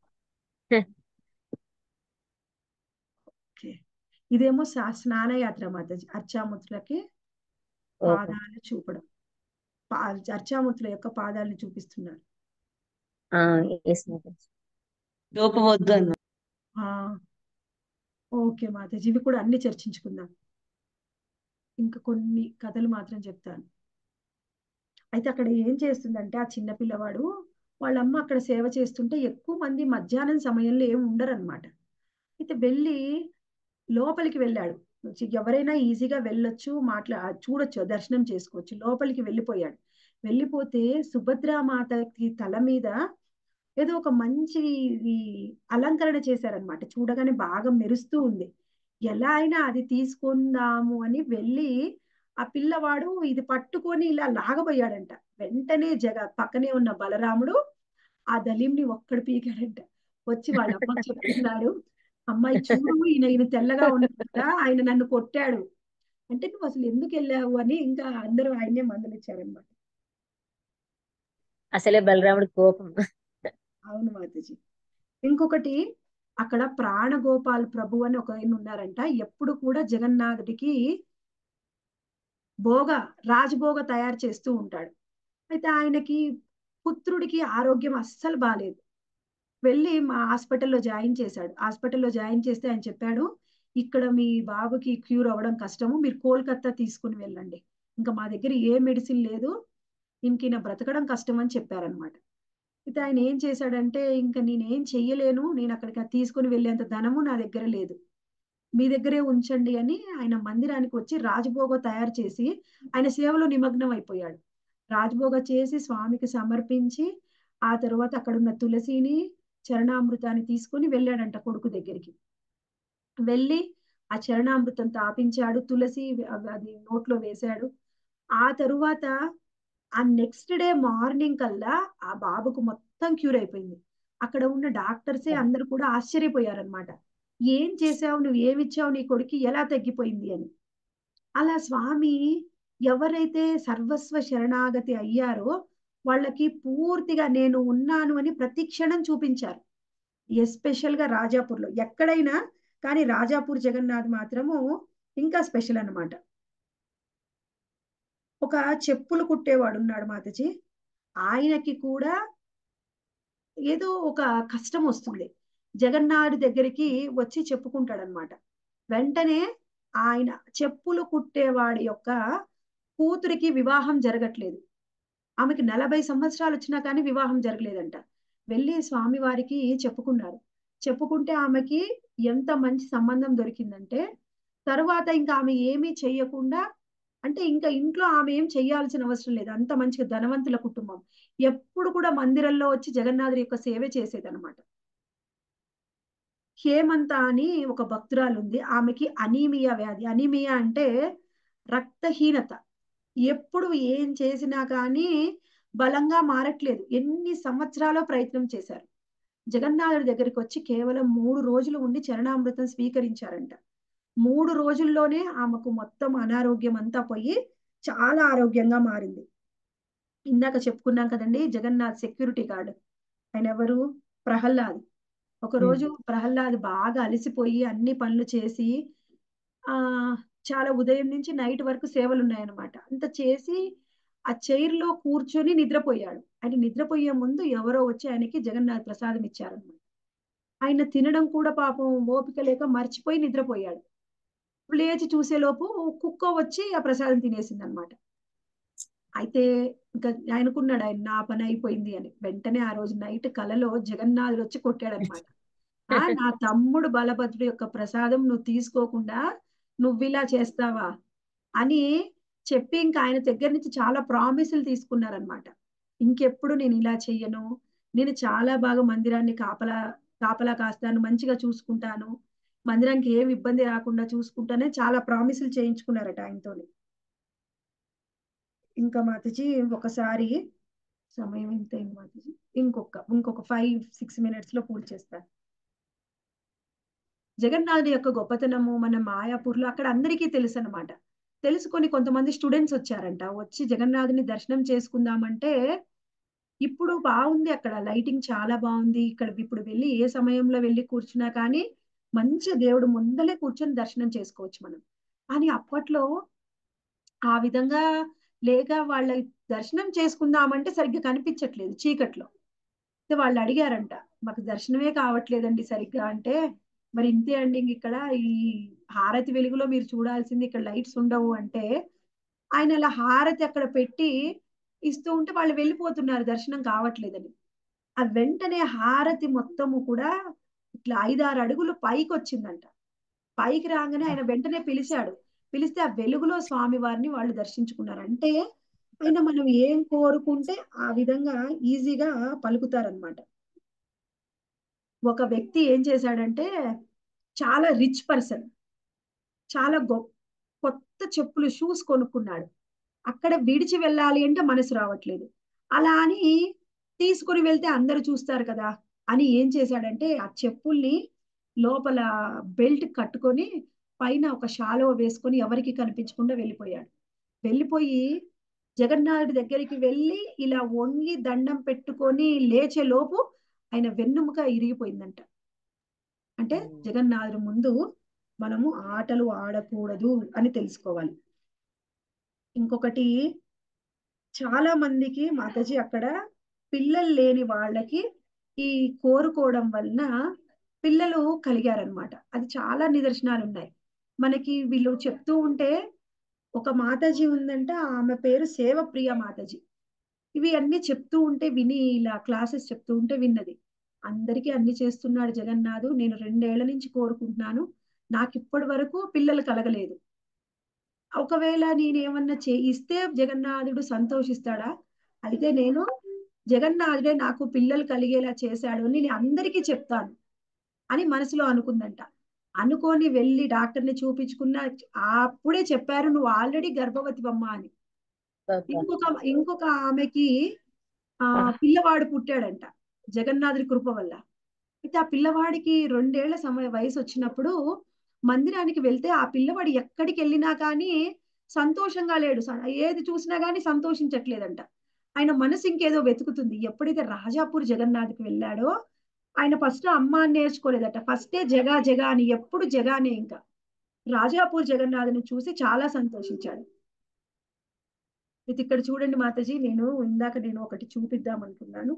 ఓకే. ఇదేమో సా- స్నానయాత్ర మాతాజీ అర్చామూర్తులకి ఓకే పాదాలు చూపడం పా- అర్చామూర్తుల యొక్క పాదాలను చూపిస్తున్నారు ఎస్ మాతాజీ చూపవద్దు అన్న ఆ ఓకే మాతాజీ ఇవి కూడా అన్ని చర్చించుకుందాం ఇంకా కొన్ని కథలు మాత్రం చెప్తాను అయితే అక్కడ ఏం చేస్తుందంటే ఆ చిన్న పిల్లవాడు వాళ్ళ అమ్మ అక్కడ సేవ చేస్తుంటే ఎక్కువ మంది మధ్యాహ్నం సమయంలో ఏమి ఉండరు అనమాట అయితే వెళ్ళి లోపలికి వెళ్ళాడు ఎవరైనా ఈజీగా వెళ్ళొచ్చు మాట్లా చూడొచ్చు దర్శనం చేసుకోవచ్చు లోపలికి వెళ్ళిపోయాడు వెళ్ళిపోతే సుభద్రామాతకి తల మీద ఏదో ఒక మంచి ఇది అలంకరణ చేశారనమాట చూడగానే బాగా మెరుస్తూ ఉంది ఎలా అయినా అది తీసుకుందాము అని వెళ్ళి ఆ పిల్లవాడు ఇది పట్టుకొని ఇలా లాగబోయాడంట వెంటనే జగ పక్కనే ఉన్న బలరాముడు ఆ దలీంని ఒక్కడు పీకాడంట వచ్చి వాళ్ళ అమ్మకి చెప్తున్నాడు అమ్మాయి చూడు ఈయన ఈయన తెల్లగా ఉన్నాడు కదా ఆయన నన్ను కొట్టాడు అంటే నువ్వు అసలు ఎందుకు వెళ్ళావు అని ఇంకా అందరూ ఆయన్నే మందలిచ్చారనమాట అసలే బలరాముడి కోపం అవును మాతాజీ ఇంకొకటి అక్కడ ప్రాణగోపాల్ ప్రభు అని ఒక ఆయన ఉన్నారంట ఎప్పుడు కూడా జగన్నాథుడికి భోగ రాజభోగ తయారు చేస్తూ ఉంటాడు అయితే ఆయనకి పుత్రుడికి ఆరోగ్యం అస్సలు బాగాలేదు వెళ్ళి మా హాస్పిటల్లో జాయిన్ చేశాడు హాస్పిటల్లో జాయిన్ చేస్తే ఆయన చెప్పాడు ఇక్కడ మీ బాబుకి క్యూర్ అవ్వడం కష్టము మీరు కోల్కత్తా తీసుకుని వెళ్ళండి ఇంకా మా దగ్గర ఏ మెడిసిన్ లేదు ఇంక ఈయన బ్రతకడం కష్టం అని చెప్పారనమాట అయితే ఆయన ఏం చేశాడంటే ఇంకా నేనేం చెయ్యలేను నేను అక్కడికి తీసుకుని వెళ్ళేంత ధనము నా దగ్గర లేదు మీ దగ్గరే ఉంచండి అని ఆయన మందిరానికి వచ్చి రాజభోగ తయారు చేసి ఆయన సేవలో నిమగ్నం అయిపోయాడు రాజభోగ చేసి స్వామికి సమర్పించి ఆ తరువాత అక్కడున్న తులసిని చరణామృతాన్ని తీసుకొని వెళ్ళాడంట కొడుకు దగ్గరికి వెళ్ళి ఆ చరణామృతం తాపించాడు తులసి అవి- అది నోట్లో వేశాడు ఆ తరువాత ఆ నెక్స్ట్ డే మార్నింగ్ కల్లా ఆ బాబుకు మొత్తం క్యూర్ అయిపోయింది అక్కడ ఉన్న డాక్టర్సే అందరు కూడా ఆశ్చర్యపోయారనమాట ఏం చేసావు నువ్వు ఏమిచ్చావు నీ కొడుకు ఎలా తగ్గిపోయింది అని అలా స్వామి ఎవరైతే సర్వస్వ శరణాగతి అయ్యారో వాళ్ళకి పూర్తిగా నేను ఉన్నాను అని ప్రతి క్షణం చూపించారు ఎస్పెషల్ గా రాజాపూర్లో ఎక్కడైనా కానీ రాజాపూర్ జగన్నాథ్ మాత్రము ఇంకా స్పెషల్ అన్నమాట ఒక చెప్పులు కుట్టేవాడు ఉన్నాడు మాతజీ ఆయనకి కూడా ఏదో ఒక కష్టం వస్తుంది జగన్నాథ్ దగ్గరికి వచ్చి చెప్పుకుంటాడనమాట వెంటనే ఆయన చెప్పులు కుట్టేవాడి యొక్క కూతురికి వివాహం జరగట్లేదు ఆమెకి నలభై సంవత్సరాలు వచ్చినా కానీ వివాహం జరగలేదంట వెళ్ళి స్వామివారికి చెప్పుకున్నారు చెప్పుకుంటే ఆమెకి ఎంత మంచి సంబంధం దొరికిందంటే తరువాత ఇంకా ఆమె ఏమీ చెయ్యకుండా అంటే ఇంకా ఇంట్లో ఆమె ఏం చెయ్యాల్సిన అవసరం లేదు అంత మంచిగా ధనవంతుల కుటుంబం ఎప్పుడు కూడా మందిరంలో వచ్చి జగన్నాథుడి యొక్క సేవ చేసేదన్నమాట హేమంత అని ఒక భక్తురాలు ఉంది ఆమెకి అనీమియా వ్యాధి అనీమియా అంటే రక్తహీనత ఎప్పుడు ఏం చేసినా కానీ బలంగా మారట్లేదు ఎన్ని సంవత్సరాలు ప్రయత్నం చేశారు జగన్నాథుడి దగ్గరికి వచ్చి కేవలం మూడు రోజులు ఉండి చరణామృతం స్వీకరించారంట మూడు రోజుల్లోనే ఆమెకు మొత్తం అనారోగ్యం అంతా పోయి చాలా ఆరోగ్యంగా మారింది ఇందాక చెప్పుకున్నాం కదండి జగన్నాథ్ సెక్యూరిటీ గార్డ్ ఆయన ఎవరు ప్రహ్లాద్ ఒక రోజు ప్రహ్లాద్ బాగా అలసిపోయి అన్ని పనులు చేసి ఆ చాలా ఉదయం నుంచి నైట్ వరకు సేవలు ఉన్నాయన్నమాట అంత చేసి ఆ చైర్ లో కూర్చొని నిద్రపోయాడు ఆయన నిద్రపోయే ముందు ఎవరో వచ్చి ఆయనకి జగన్నాథ్ ప్రసాదం ఇచ్చారనమాట ఆయన తినడం కూడా పాపం ఓపిక లేక మర్చిపోయి నిద్రపోయాడు లేచి చూసేలోపు కుక్క వచ్చి ఆ ప్రసాదం తినేసింది అనమాట అయితే ఇంకా ఆయనకున్నాడు ఆయన నా పని అయిపోయింది అని వెంటనే ఆ రోజు నైట్ కలలో జగన్నాథుడు వచ్చి కొట్టాడనమాట ఆ నా తమ్ముడు బలభద్రుడు యొక్క ప్రసాదం నువ్వు తీసుకోకుండా నువ్వు ఇలా చేస్తావా అని చెప్పి ఇంకా ఆయన దగ్గర నుంచి చాలా ప్రామిసులు తీసుకున్నారనమాట ఇంకెప్పుడు నేను ఇలా చెయ్యను నేను చాలా బాగా మందిరాన్ని కాపలా కాపలా కాస్తాను మంచిగా చూసుకుంటాను మందిరానికి ఏమి ఇబ్బంది రాకుండా చూసుకుంటానే చాలా ప్రామిసులు చేయించుకున్నారట ఆయనతోని ఇంకా మాతజీ ఒకసారి సమయం ఎంత అయింది మాతజీ ఇంకొక ఇంకొక ఫైవ్ సిక్స్ మినిట్స్ లో పూర్తి చేస్తాను జగన్నాథుడి యొక్క గొప్పతనము మన మాయాపూర్లో అక్కడ అందరికీ తెలుసు అనమాట తెలుసుకొని కొంతమంది స్టూడెంట్స్ వచ్చారంట వచ్చి జగన్నాథుని దర్శనం చేసుకుందామంటే ఇప్పుడు బాగుంది అక్కడ లైటింగ్ చాలా బాగుంది ఇక్కడ ఇప్పుడు వెళ్ళి ఏ సమయంలో వెళ్ళి కూర్చున్నా కానీ మంచి దేవుడు ముందలే కూర్చొని దర్శనం చేసుకోవచ్చు మనం కానీ అప్పట్లో ఆ విధంగా లేక వాళ్ళ దర్శనం చేసుకుందామంటే సరిగ్గా కనిపించట్లేదు చీకట్లో అయితే వాళ్ళు అడిగారంట మాకు దర్శనమే కావట్లేదండి సరిగ్గా అంటే మరి ఇంతే అండి ఇంక ఇక్కడ ఈ హారతి వెలుగులో మీరు చూడాల్సింది ఇక్కడ లైట్స్ ఉండవు అంటే ఆయన అలా హారతి అక్కడ పెట్టి ఇస్తూ ఉంటే వాళ్ళు వెళ్ళిపోతున్నారు దర్శనం కావట్లేదని ఆ వెంటనే హారతి మొత్తము కూడా ఇట్లా ఐదారు అడుగులు పైకి వచ్చిందంట పైకి రాగానే ఆయన వెంటనే పిలిచాడు పిలిస్తే ఆ వెలుగులో స్వామి వారిని వాళ్ళు దర్శించుకున్నారు అంటే ఆయన మనం ఏం కోరుకుంటే ఆ విధంగా ఈజీగా పలుకుతారనమాట ఒక వ్యక్తి ఏం చేశాడంటే చాలా రిచ్ పర్సన్ చాలా గొప్ప కొత్త చెప్పులు షూస్ కొనుక్కున్నాడు అక్కడ విడిచి వెళ్ళాలి అంటే మనసు రావట్లేదు అలా అని తీసుకుని వెళ్తే అందరూ చూస్తారు కదా అని ఏం చేశాడంటే ఆ చెప్పుల్ని లోపల బెల్ట్ కట్టుకొని పైన ఒక షాలో వేసుకొని ఎవరికి కనిపించకుండా వెళ్ళిపోయాడు వెళ్ళిపోయి జగన్నాథుడి దగ్గరికి వెళ్ళి ఇలా వంగి దండం పెట్టుకొని లేచే లోపు ఆయన వెన్నుముక ఇరిగిపోయిందంట అంటే జగన్నాథుడి ముందు మనము ఆటలు ఆడకూడదు అని తెలుసుకోవాలి ఇంకొకటి చాలా మందికి మాతాజీ అక్కడ పిల్లలు లేని వాళ్ళకి ఈ కోరుకోవడం వలన పిల్లలు కలిగారనమాట అది చాలా నిదర్శనాలు ఉన్నాయి మనకి వీళ్ళు చెప్తూ ఉంటే ఒక మాతాజీ ఉందంట ఆమె పేరు సేవప్రియ మాతాజీ ఇవి అన్ని చెప్తూ ఉంటే విని ఇలా క్లాసెస్ చెప్తూ ఉంటే విన్నది అందరికీ అన్ని చేస్తున్నాడు జగన్నాథు నేను రెండేళ్ల నుంచి కోరుకుంటున్నాను నాకు ఇప్పటి వరకు పిల్లలు కలగలేదు ఒకవేళ నేనేమన్నా చే ఇస్తే జగన్నాథుడు సంతోషిస్తాడా అయితే నేను జగన్నాథుడే నాకు పిల్లలు కలిగేలా చేశాడు అని నేను అందరికీ చెప్తాను అని మనసులో అనుకుందంట అనుకొని వెళ్ళి డాక్టర్ని చూపించుకున్న అప్పుడే చెప్పారు నువ్వు ఆల్రెడీ గర్భవతివమ్మ అని ఇంకొక ఇంకొక ఆమెకి ఆ పిల్లవాడు పుట్టాడంట జగన్నాథుడి కృప వల్ల అయితే ఆ పిల్లవాడికి రెండేళ్ల సమయ వయసు వచ్చినప్పుడు మందిరానికి వెళ్తే ఆ పిల్లవాడు ఎక్కడికి వెళ్ళినా కానీ సంతోషంగా లేడు ఏది చూసినా కానీ సంతోషించట్లేదంట ఆయన మనసు ఇంకేదో వెతుకుతుంది ఎప్పుడైతే రాజాపూర్ జగన్నాథ్కి వెళ్ళాడో ఆయన ఫస్ట్ అమ్మ అని నేర్చుకోలేదట ఫస్టే జగా జగా అని ఎప్పుడు జగానే ఇంకా రాజాపూర్ జగన్నాథ్ని చూసి చాలా సంతోషించాడు ఇది ఇక్కడ చూడండి మాతాజీ నేను ఇందాక నేను ఒకటి చూపిద్దాం అనుకున్నాను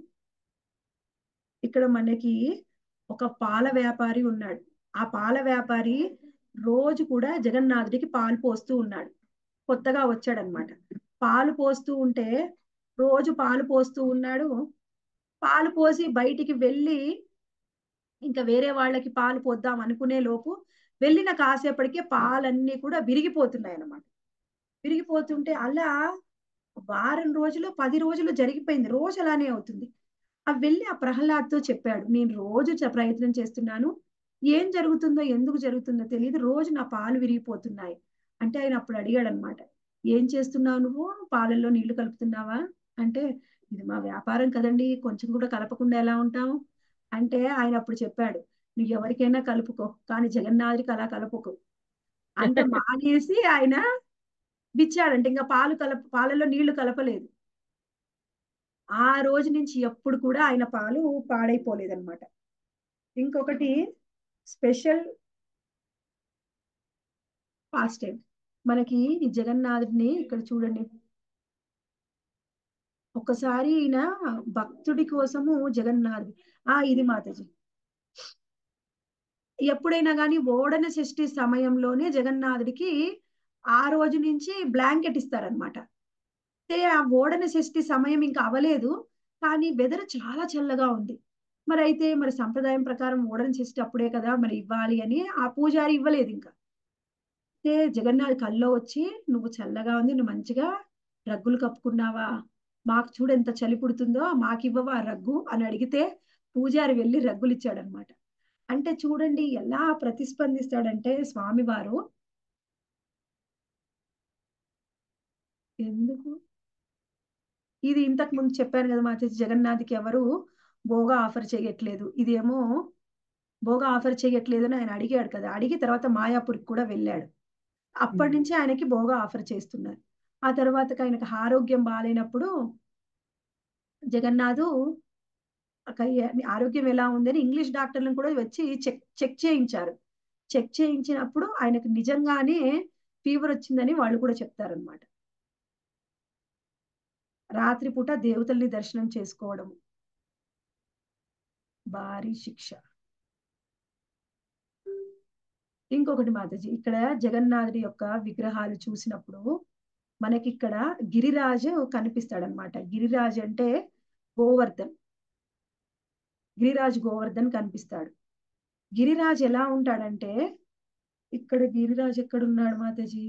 ఇక్కడ మనకి ఒక పాల వ్యాపారి ఉన్నాడు ఆ పాల వ్యాపారి రోజు కూడా జగన్నాథుడికి పాలు పోస్తూ ఉన్నాడు కొత్తగా వచ్చాడనమాట పాలు పోస్తూ ఉంటే రోజు పాలు పోస్తూ ఉన్నాడు పాలు పోసి బయటికి వెళ్ళి ఇంకా వేరే వాళ్ళకి పాలు పోద్దాం అనుకునే లోపు వెళ్ళిన కాసేపటికే పాలన్నీ కూడా విరిగిపోతున్నాయి అన్నమాట విరిగిపోతుంటే అలా వారం రోజులు పది రోజులు జరిగిపోయింది రోజు అలానే అవుతుంది ఆ వెళ్ళి ఆ ప్రహ్లాద్తో చెప్పాడు నేను రోజు ప్రయత్నం చేస్తున్నాను ఏం జరుగుతుందో ఎందుకు జరుగుతుందో తెలియదు రోజు నా పాలు విరిగిపోతున్నాయి అంటే ఆయన అప్పుడు అడిగాడు అనమాట ఏం చేస్తున్నావు నువ్వు పాలల్లో నీళ్లు కలుపుతున్నావా అంటే ఇది మా వ్యాపారం కదండి కొంచెం కూడా కలపకుండా ఎలా ఉంటాం అంటే ఆయన అప్పుడు చెప్పాడు నువ్వు ఎవరికైనా కలుపుకో కానీ జగన్నాథుడికి అలా కలుపుకో అంత మానేసి ఆయన బిచ్చాడంటే ఇంకా పాలు కలప పాలలో నీళ్లు కలపలేదు ఆ రోజు నుంచి ఎప్పుడు కూడా ఆయన పాలు పాడైపోలేదన్నమాట ఇంకొకటి స్పెషల్ ఫాస్ట్ టైం మనకి ఈ జగన్నాథుడిని ఇక్కడ చూడండి ఒకసారి ఈయన భక్తుడి కోసము జగన్నాథుడి ఆ ఇది మాతాజీ ఎప్పుడైనా కానీ ఓడన షష్ఠి సమయంలోనే జగన్నాథుడికి ఆ రోజు నుంచి బ్లాంకెట్ ఇస్తారనమాట అయితే ఆ ఓడన షష్ఠి సమయం ఇంకా అవలేదు కానీ వెదర్ చాలా చల్లగా ఉంది మరి అయితే మరి సంప్రదాయం ప్రకారం ఓడన షష్ఠి అప్పుడే కదా మరి ఇవ్వాలి అని ఆ పూజారి ఇవ్వలేదు ఇంకా అయితే జగన్నాథ్ కల్లో వచ్చి నువ్వు చల్లగా ఉంది నువ్వు మంచిగా రగ్గులు కప్పుకున్నావా మాకు చూడు ఎంత చలి పుడుతుందో మాకు ఇవ్వవా రగ్గు అని అడిగితే పూజారి వెళ్ళి రగ్గులు ఇచ్చాడనమాట అంటే చూడండి ఎలా ప్రతిస్పందిస్తాడంటే స్వామివారు ఎందుకు ఇది ఇంతకు ముందు చెప్పాను కదా మాతాజీ జగన్నాథ్కి ఎవరు బోగా ఆఫర్ చేయట్లేదు ఇదేమో బోగా ఆఫర్ చేయట్లేదు అని ఆయన అడిగాడు కదా అడిగి తర్వాత మాయాపూర్కి కూడా వెళ్ళాడు అప్పటి నుంచి ఆయనకి బోగా ఆఫర్ చేస్తున్నారు ఆ తర్వాత ఆయనకు ఆరోగ్యం బాగాలేనప్పుడు జగన్నాథు అక్క ఏ- నీ ఆరోగ్యం ఎలా ఉందని ఇంగ్లీష్ డాక్టర్లను కూడా వచ్చి చెక్ చెక్ చేయించారు చెక్ చేయించినప్పుడు ఆయనకు నిజంగానే ఫీవర్ వచ్చిందని వాళ్ళు కూడా చెప్తారనమాట రాత్రిపూట దేవతల్ని దర్శనం చేసుకోవడము భారీ శిక్ష ఇంకొకటి మాతాజీ ఇక్కడ జగన్నాథుడి యొక్క విగ్రహాలు చూసినప్పుడు మనకి ఇక్కడ గిరిరాజు కనిపిస్తాడనమాట గిరిరాజు అంటే గోవర్ధన్ గిరిరాజు గోవర్ధన్ కనిపిస్తాడు గిరిరాజు ఎలా ఉంటాడంటే ఇక్కడ గిరిరాజు ఎక్కడున్నాడు మాతాజీ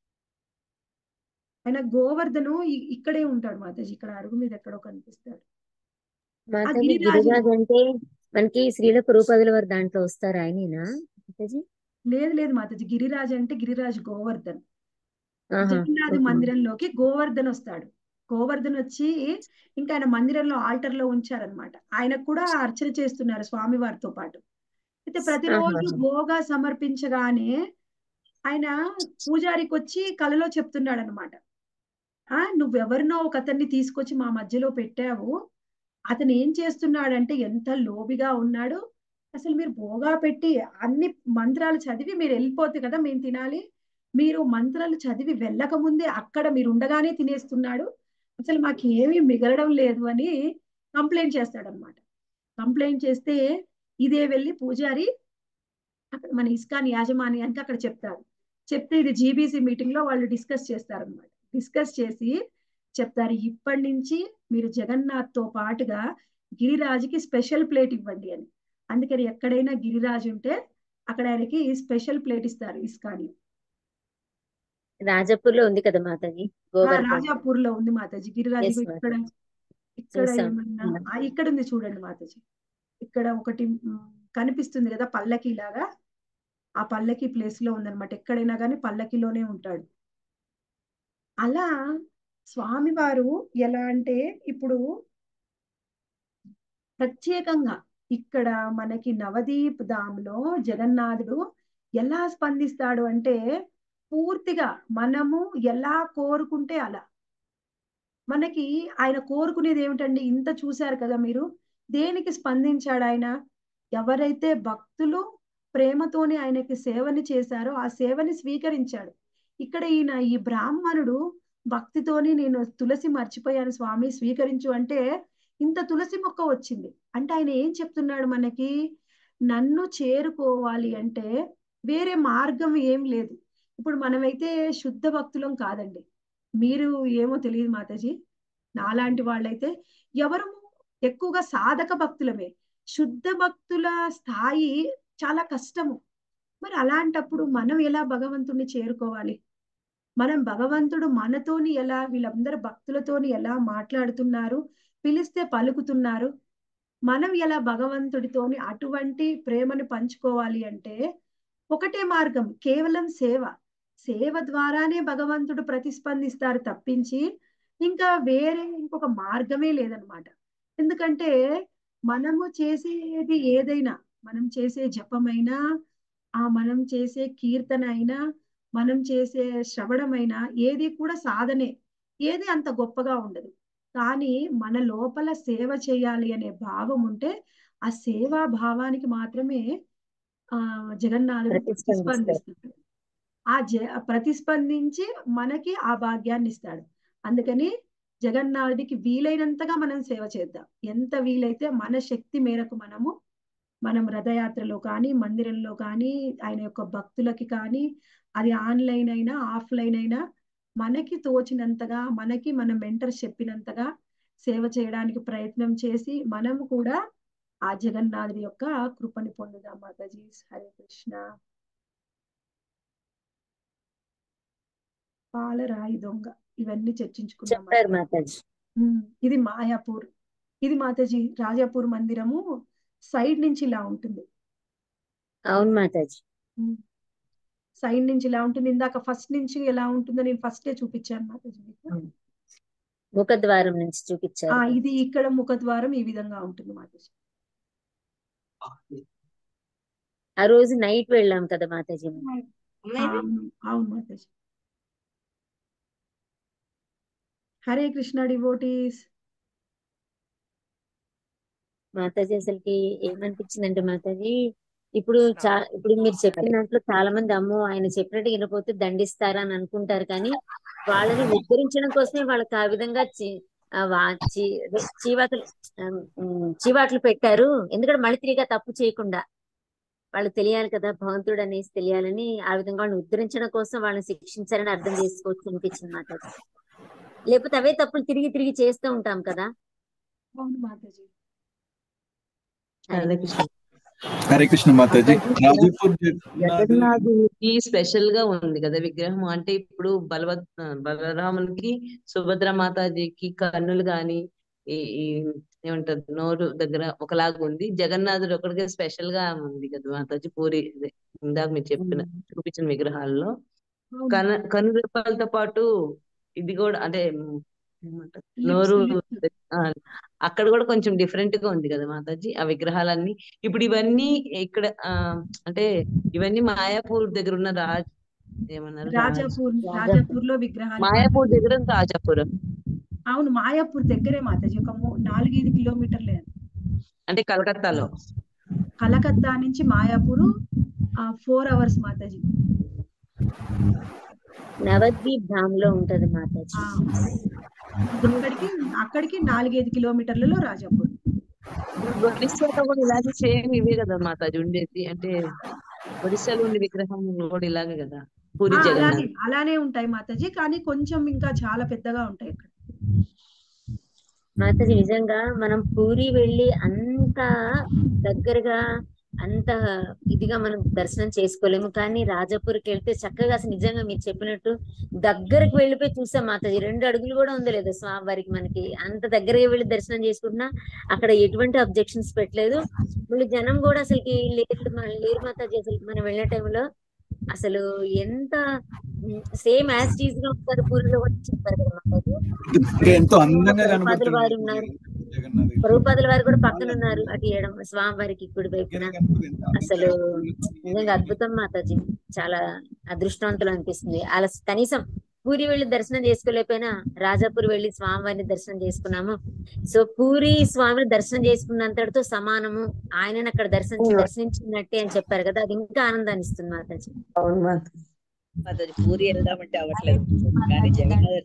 ఆయన గోవర్ధను ఇ- ఇక్కడే ఉంటాడు మాతాజీ ఇక్కడ అరుగు మీద ఎక్కడో కనిపిస్తాడు మాతాజీ గిరిరాజు- గిరిరాజ్ అంటే మనకి శ్రీల పురపదుల వారి దాంట్లో వస్తారు ఆయనేనా మాతాజీ లేదు లేదు మాతాజీ గిరిరాజు అంటే గిరిరాజు గోవర్ధన్ ఆహా జగన్నాథ్ ఓకే. మందిరంలోకి గోవర్ధన్ వస్తాడు గోవర్ధన్ వచ్చి ఇంకా ఆయన మందిరంలో ఆల్టర్ లో ఉంచారనమాట ఆయనకు కూడా అర్చన చేస్తున్నారు స్వామివారితో పాటు అయితే ప్రతిరోజు ఆహా. భోగా సమర్పించగానే ఆయన పూజారికి వచ్చి కలలో చెప్తున్నాడు అనమాట ఆ నువ్వెవరినో ఒక అతన్ని తీసుకొచ్చి మా మధ్యలో పెట్టావు అతను ఏం చేస్తున్నాడంటే ఎంత లోబిగా ఉన్నాడు అసలు మీరు భోగా పెట్టి అన్ని మంత్రాలు చదివి మీరు వెళ్ళిపోతే కదా మేము తినాలి మీరు మంత్రాలు చదివి వెళ్ళక ముందే అక్కడ మీరు ఉండగానే తినేస్తున్నాడు అసలు మాకు ఏమీ మిగలడం లేదు అని కంప్లైంట్ చేస్తాడనమాట కంప్లైంట్ చేస్తే ఇదే వెళ్ళి పూజారి అక్కడ మన ఇస్కాన్ యాజమాన్యానికి అక్కడ చెప్తారు చెప్తే ఇది జీబీసీ మీటింగ్ లో వాళ్ళు డిస్కస్ చేస్తారనమాట డిస్కస్ చేసి చెప్తారు ఇప్పటి నుంచి మీరు జగన్నాథ్ తో పాటుగా గిరిరాజుకి స్పెషల్ ప్లేట్ ఇవ్వండి అని అందుకని ఎక్కడైనా గిరిరాజు ఉంటే అక్కడ ఆయనకి స్పెషల్ ప్లేట్ ఇస్తారు ఇస్కాన్ రాజాపూర్ లో ఉంది కదా మాతాజీ ఆ, గోవర్ధన్ రాజాపూర్ లో ఉంది మాతాజీ గిరిరాజు Yes, ఇక్కడ మాతాజీ. ఇక్కడ చూసాం. ఏమన్నా ఆ, ఇక్కడ ఉంది చూడండి మాతాజీ ఇక్కడ ఒకటి మ్, కనిపిస్తుంది కదా పల్లకి లాగా ఆ పల్లకి ప్లేస్ లో ఉందన్నమాట ఎక్కడైనా కానీ పల్లకిలోనే ఉంటాడు అలా స్వామివారు ఎలా అంటే ఇప్పుడు ప్రత్యేకంగా ఇక్కడ మనకి నవదీప్ ధామ్లో జగన్నాథుడు ఎలా స్పందిస్తాడు అంటే పూర్తిగా మనము ఎలా కోరుకుంటే అలా మనకి ఆయన కోరుకునేది ఏమిటండి ఇంత చూశారు కదా మీరు దేనికి స్పందించాడు ఆయన ఎవరైతే భక్తులు ప్రేమతోని ఆయనకి సేవని చేశారో ఆ సేవని స్వీకరించాడు ఇక్కడ ఈయన ఈ బ్రాహ్మణుడు భక్తితోని నేను తులసి మర్చిపోయాను స్వామి స్వీకరించు అంటే ఇంత తులసి మొక్క వచ్చింది అంటే ఆయన ఏం చెప్తున్నాడు మనకి నన్ను చేరుకోవాలి అంటే వేరే మార్గం ఏం లేదు ఇప్పుడు మనమైతే శుద్ధ భక్తులం కాదండి మీరు ఏమో తెలియదు మాతాజీ నాలాంటి వాళ్ళైతే ఎవరు ఎక్కువగా సాధక భక్తులమే శుద్ధ భక్తుల స్థాయి చాలా కష్టము మరి అలాంటప్పుడు మనం ఎలా భగవంతుణ్ణి చేరుకోవాలి మనం భగవంతుడు మనతోని ఎలా వీళ్ళందరూ భక్తులతోని ఎలా మాట్లాడుతున్నారు పిలిస్తే పలుకుతున్నారు మనం ఎలా భగవంతుడితోని అటువంటి ప్రేమను పంచుకోవాలి అంటే ఒకటే మార్గం కేవలం సేవ సేవ ద్వారానే భగవంతుడు ప్రతిస్పందిస్తారు తప్పించి ఇంకా వేరే ఇంకొక మార్గమే లేదనమాట ఎందుకంటే మనము చేసేది ఏదైనా మనం చేసే జపమైనా ఆ మనం చేసే కీర్తన అయినా మనం చేసే శ్రవణమైనా ఏది కూడా సాధనే ఏది అంత గొప్పగా ఉండదు కానీ మన లోపల సేవ చేయాలి అనే భావం ఉంటే ఆ సేవా భావానికి మాత్రమే ఆ జగన్నాథుడు ప్రతిస్పందిస్తాడు. ప్రతిస్పందిస్తాడు ఆ జ ప్రతిస్పందించి మనకి ఆ భాగ్యాన్ని ఇస్తాడు అందుకని జగన్నాథుడికి వీలైనంతగా మనం సేవ చేద్దాం ఎంత వీలైతే మన శక్తి మేరకు మనము మనం రథయాత్రలో కానీ మందిరంలో కానీ ఆయన యొక్క భక్తులకి కానీ అది ఆన్లైన్ అయినా ఆఫ్లైన్ అయినా మనకి తోచినంతగా మనకి మన మెంటర్ చెప్పినంతగా సేవ చేయడానికి ప్రయత్నం చేసి మనం కూడా ఆ జగన్నాథుడి యొక్క కృపని పొందుదాం మాతాజీ హరే కృష్ణ పాలరాయి దొంగ ఇవన్నీ చర్చించుకున్నాం చెప్పారు మాతాజీ ఉమ్, ఇది మాయాపూర్ ఇది మాతాజీ రాజాపూర్ మందిరము సైడ్ నుంచి ఇలా ఉంటుంది అవును మాతాజీ సైడ్ నుంచి ఇలా ఉంటుంది ఇందాక ఫస్ట్ నుంచి ఎలా ఉంటుందో నేను ఫస్టే చూపించాను మాతాజీ మీకు ముఖద్వారం నుంచి ఆ, చూపించారు ఇది ఇక్కడ ముఖద్వారం ఈ విధంగా ఉంటుంది మాతాజీ ఆ రోజు నైట్ వెళ్ళాం కదా మాతాజీ మనం. ఆ, అవును అవును మాతాజీ హరే కృష్ణ డివోటీస్ మాతాజీ అసలుకి ఏమనిపించిందంటే మాతాజీ ఇప్పుడు చా ఇప్పుడు మీరు చెప్పిన దాంట్లో చాలా మంది అమ్మో ఆయన చెప్పినట్టు వినపోతే దండిస్తారా అని అనుకుంటారు కానీ వాళ్ళని ఉద్ధరించడం కోసమే వాళ్ళకి ఆ విధంగా చి- ఆ వా- చి- అదే చీవాట్లు ఉమ్, చీవాట్లు పెట్టారు ఎందుకంటే మళ్ళీ తిరిగి తప్పు చేయకుండా వాళ్ళకి తెలియాలి కదా భగవంతుడు అనేసి తెలియాలని ఆ విధంగా వాళ్ళని ఉద్ధరించడం కోసం వాళ్ళని శిక్షించాలని అర్థం చేసుకోవచ్చు అనిపించింది మాతాజీ లేకపోతే అవే తప్పులు తిరిగి తిరిగి చేస్తూ ఉంటాం కదా అవును మాతాజీ హరే కృష్ణ హరే కృష్ణ మాతాజీ రాజపూర్ జగన్నాథ్ జగన్నాథునికి స్పెషల్ గా ఉంది కదా విగ్రహం అంటే ఇప్పుడు బలవత్ బలరామునికి సుభద్ర మాతాజీకి కన్నులు గాని ఈ ఈ ఏమంటారు నోరు దగ్గర ఒకలాగా ఉంది జగన్నాథుడు ఒకడికే స్పెషల్ గా ఉంది కదా మాతాజీ పూరి అదే ఇందాక మీరు చెప్పిన చూపించిన విగ్రహాల్లో అవును కను కనురెప్పలతో పాటు ఇది కూడా అంటే ఉమ్, ఏమంటారు Lips, నోరు lips. ఆ, అక్కడ కూడా కొంచెం డిఫరెంట్ గా ఉంది కదా మాతాజీ ఆ విగ్రహాలన్నీ ఇప్పుడు ఇవన్నీ ఇక్కడ ఆ అంటే ఇవన్నీ మాయాపూర్ దగ్గర ఉన్న రాజ్ ఏమన్నారు రాజ్ రాజాపూర్ రాజాపూర్ లో విగ్రహాలు మాయాపూర్ దగ్గర రాజాపురం అవును మాయాపూర్ దగ్గరే మాతాజీ ఒక మూ- నాలుగైదు కిలోమీటర్లే అంటే కలకత్తాలో కలకత్తా నుంచి మాయాపూర్ ఫోర్ అవర్స్ మాతాజీ నవద్వీప్ ధామ్ లో ఉంటది మాతాజీ ఆ, అక్కడికి అక్కడికి నాలుగైదు కిలోమీటర్లలో రాజాపూర్ ఒడిస్సాలో కూడా ఇలాగే సేమ్ ఇవే కదా మాతాజీ ఉండేది అంటే ఒడిస్సాలో ఉండే విగ్రహం కూడా ఇలాగే కదా పూరి ఆ, అలానే జగన్నాథ్ అలానే ఉంటాయి మాతాజీ కానీ కొంచెం ఇంకా చాలా పెద్దగా ఉంటాయి ఇక్కడ మాతాజీ నిజంగా మనం పూరి వెళ్ళి అంత దగ్గరగా అంత ఇదిగా మనం దర్శనం చేసుకోలేము కానీ రాజాపూర్కి వెళ్తే చక్కగా అసలు నిజంగా మీరు చెప్పినట్టు దగ్గరకు వెళ్ళిపోయి చూసాం మాతాజీ రెండు అడుగులు కూడా ఉంది లేదు స్వామి వారికి మనకి అంత దగ్గరగా వెళ్ళి దర్శనం చేసుకుంటున్నా అక్కడ ఎటువంటి అబ్జెక్షన్స్ పెట్టలేదు మళ్ళీ జనం కూడా అసలుకి లేరు మన లేరు మాతాజీ అసలు మనం వెళ్ళిన టైంలో అసలు ఎంత సేమ్ యాజ్ టీజ్ గా ఉంటారు పూరిలో కూడా చెప్పారు కదా మాతాజీ ఇంకా ఎంతో అందంగా ప్రభుపాదుల వారు ఉన్నారు కనబడుతుంది జగన్నాథ్ ప్రభుపాదుల వారు కూడా పక్కన ఉన్నారు అటు ఎడం స్వామి వారికి కుడి వైపున అసలు నిజంగా అద్భుతం మాతాజీ చాలా అదృష్టవంతులు అనిపిస్తుంది అలా కనీసం పూరి వెళ్ళి దర్శనం చేసుకోలేకపోయినా రాజాపూర్ వెళ్ళి స్వామివారిని దర్శనం చేసుకున్నాము సో పూరి స్వామిని దర్శనం చేసుకున్నంతటితో సమానము ఆయనను అక్కడ దర్శనం దర్శించినట్టే అని చెప్పారు కదా అది ఇంకా ఆనందాన్ని ఇస్తుంది మాతాజీ అవును మాతాజీ మాతాజీ పూరి వెళ్దామంటే అవ్వట్లేదు కానీ జగన్నాథ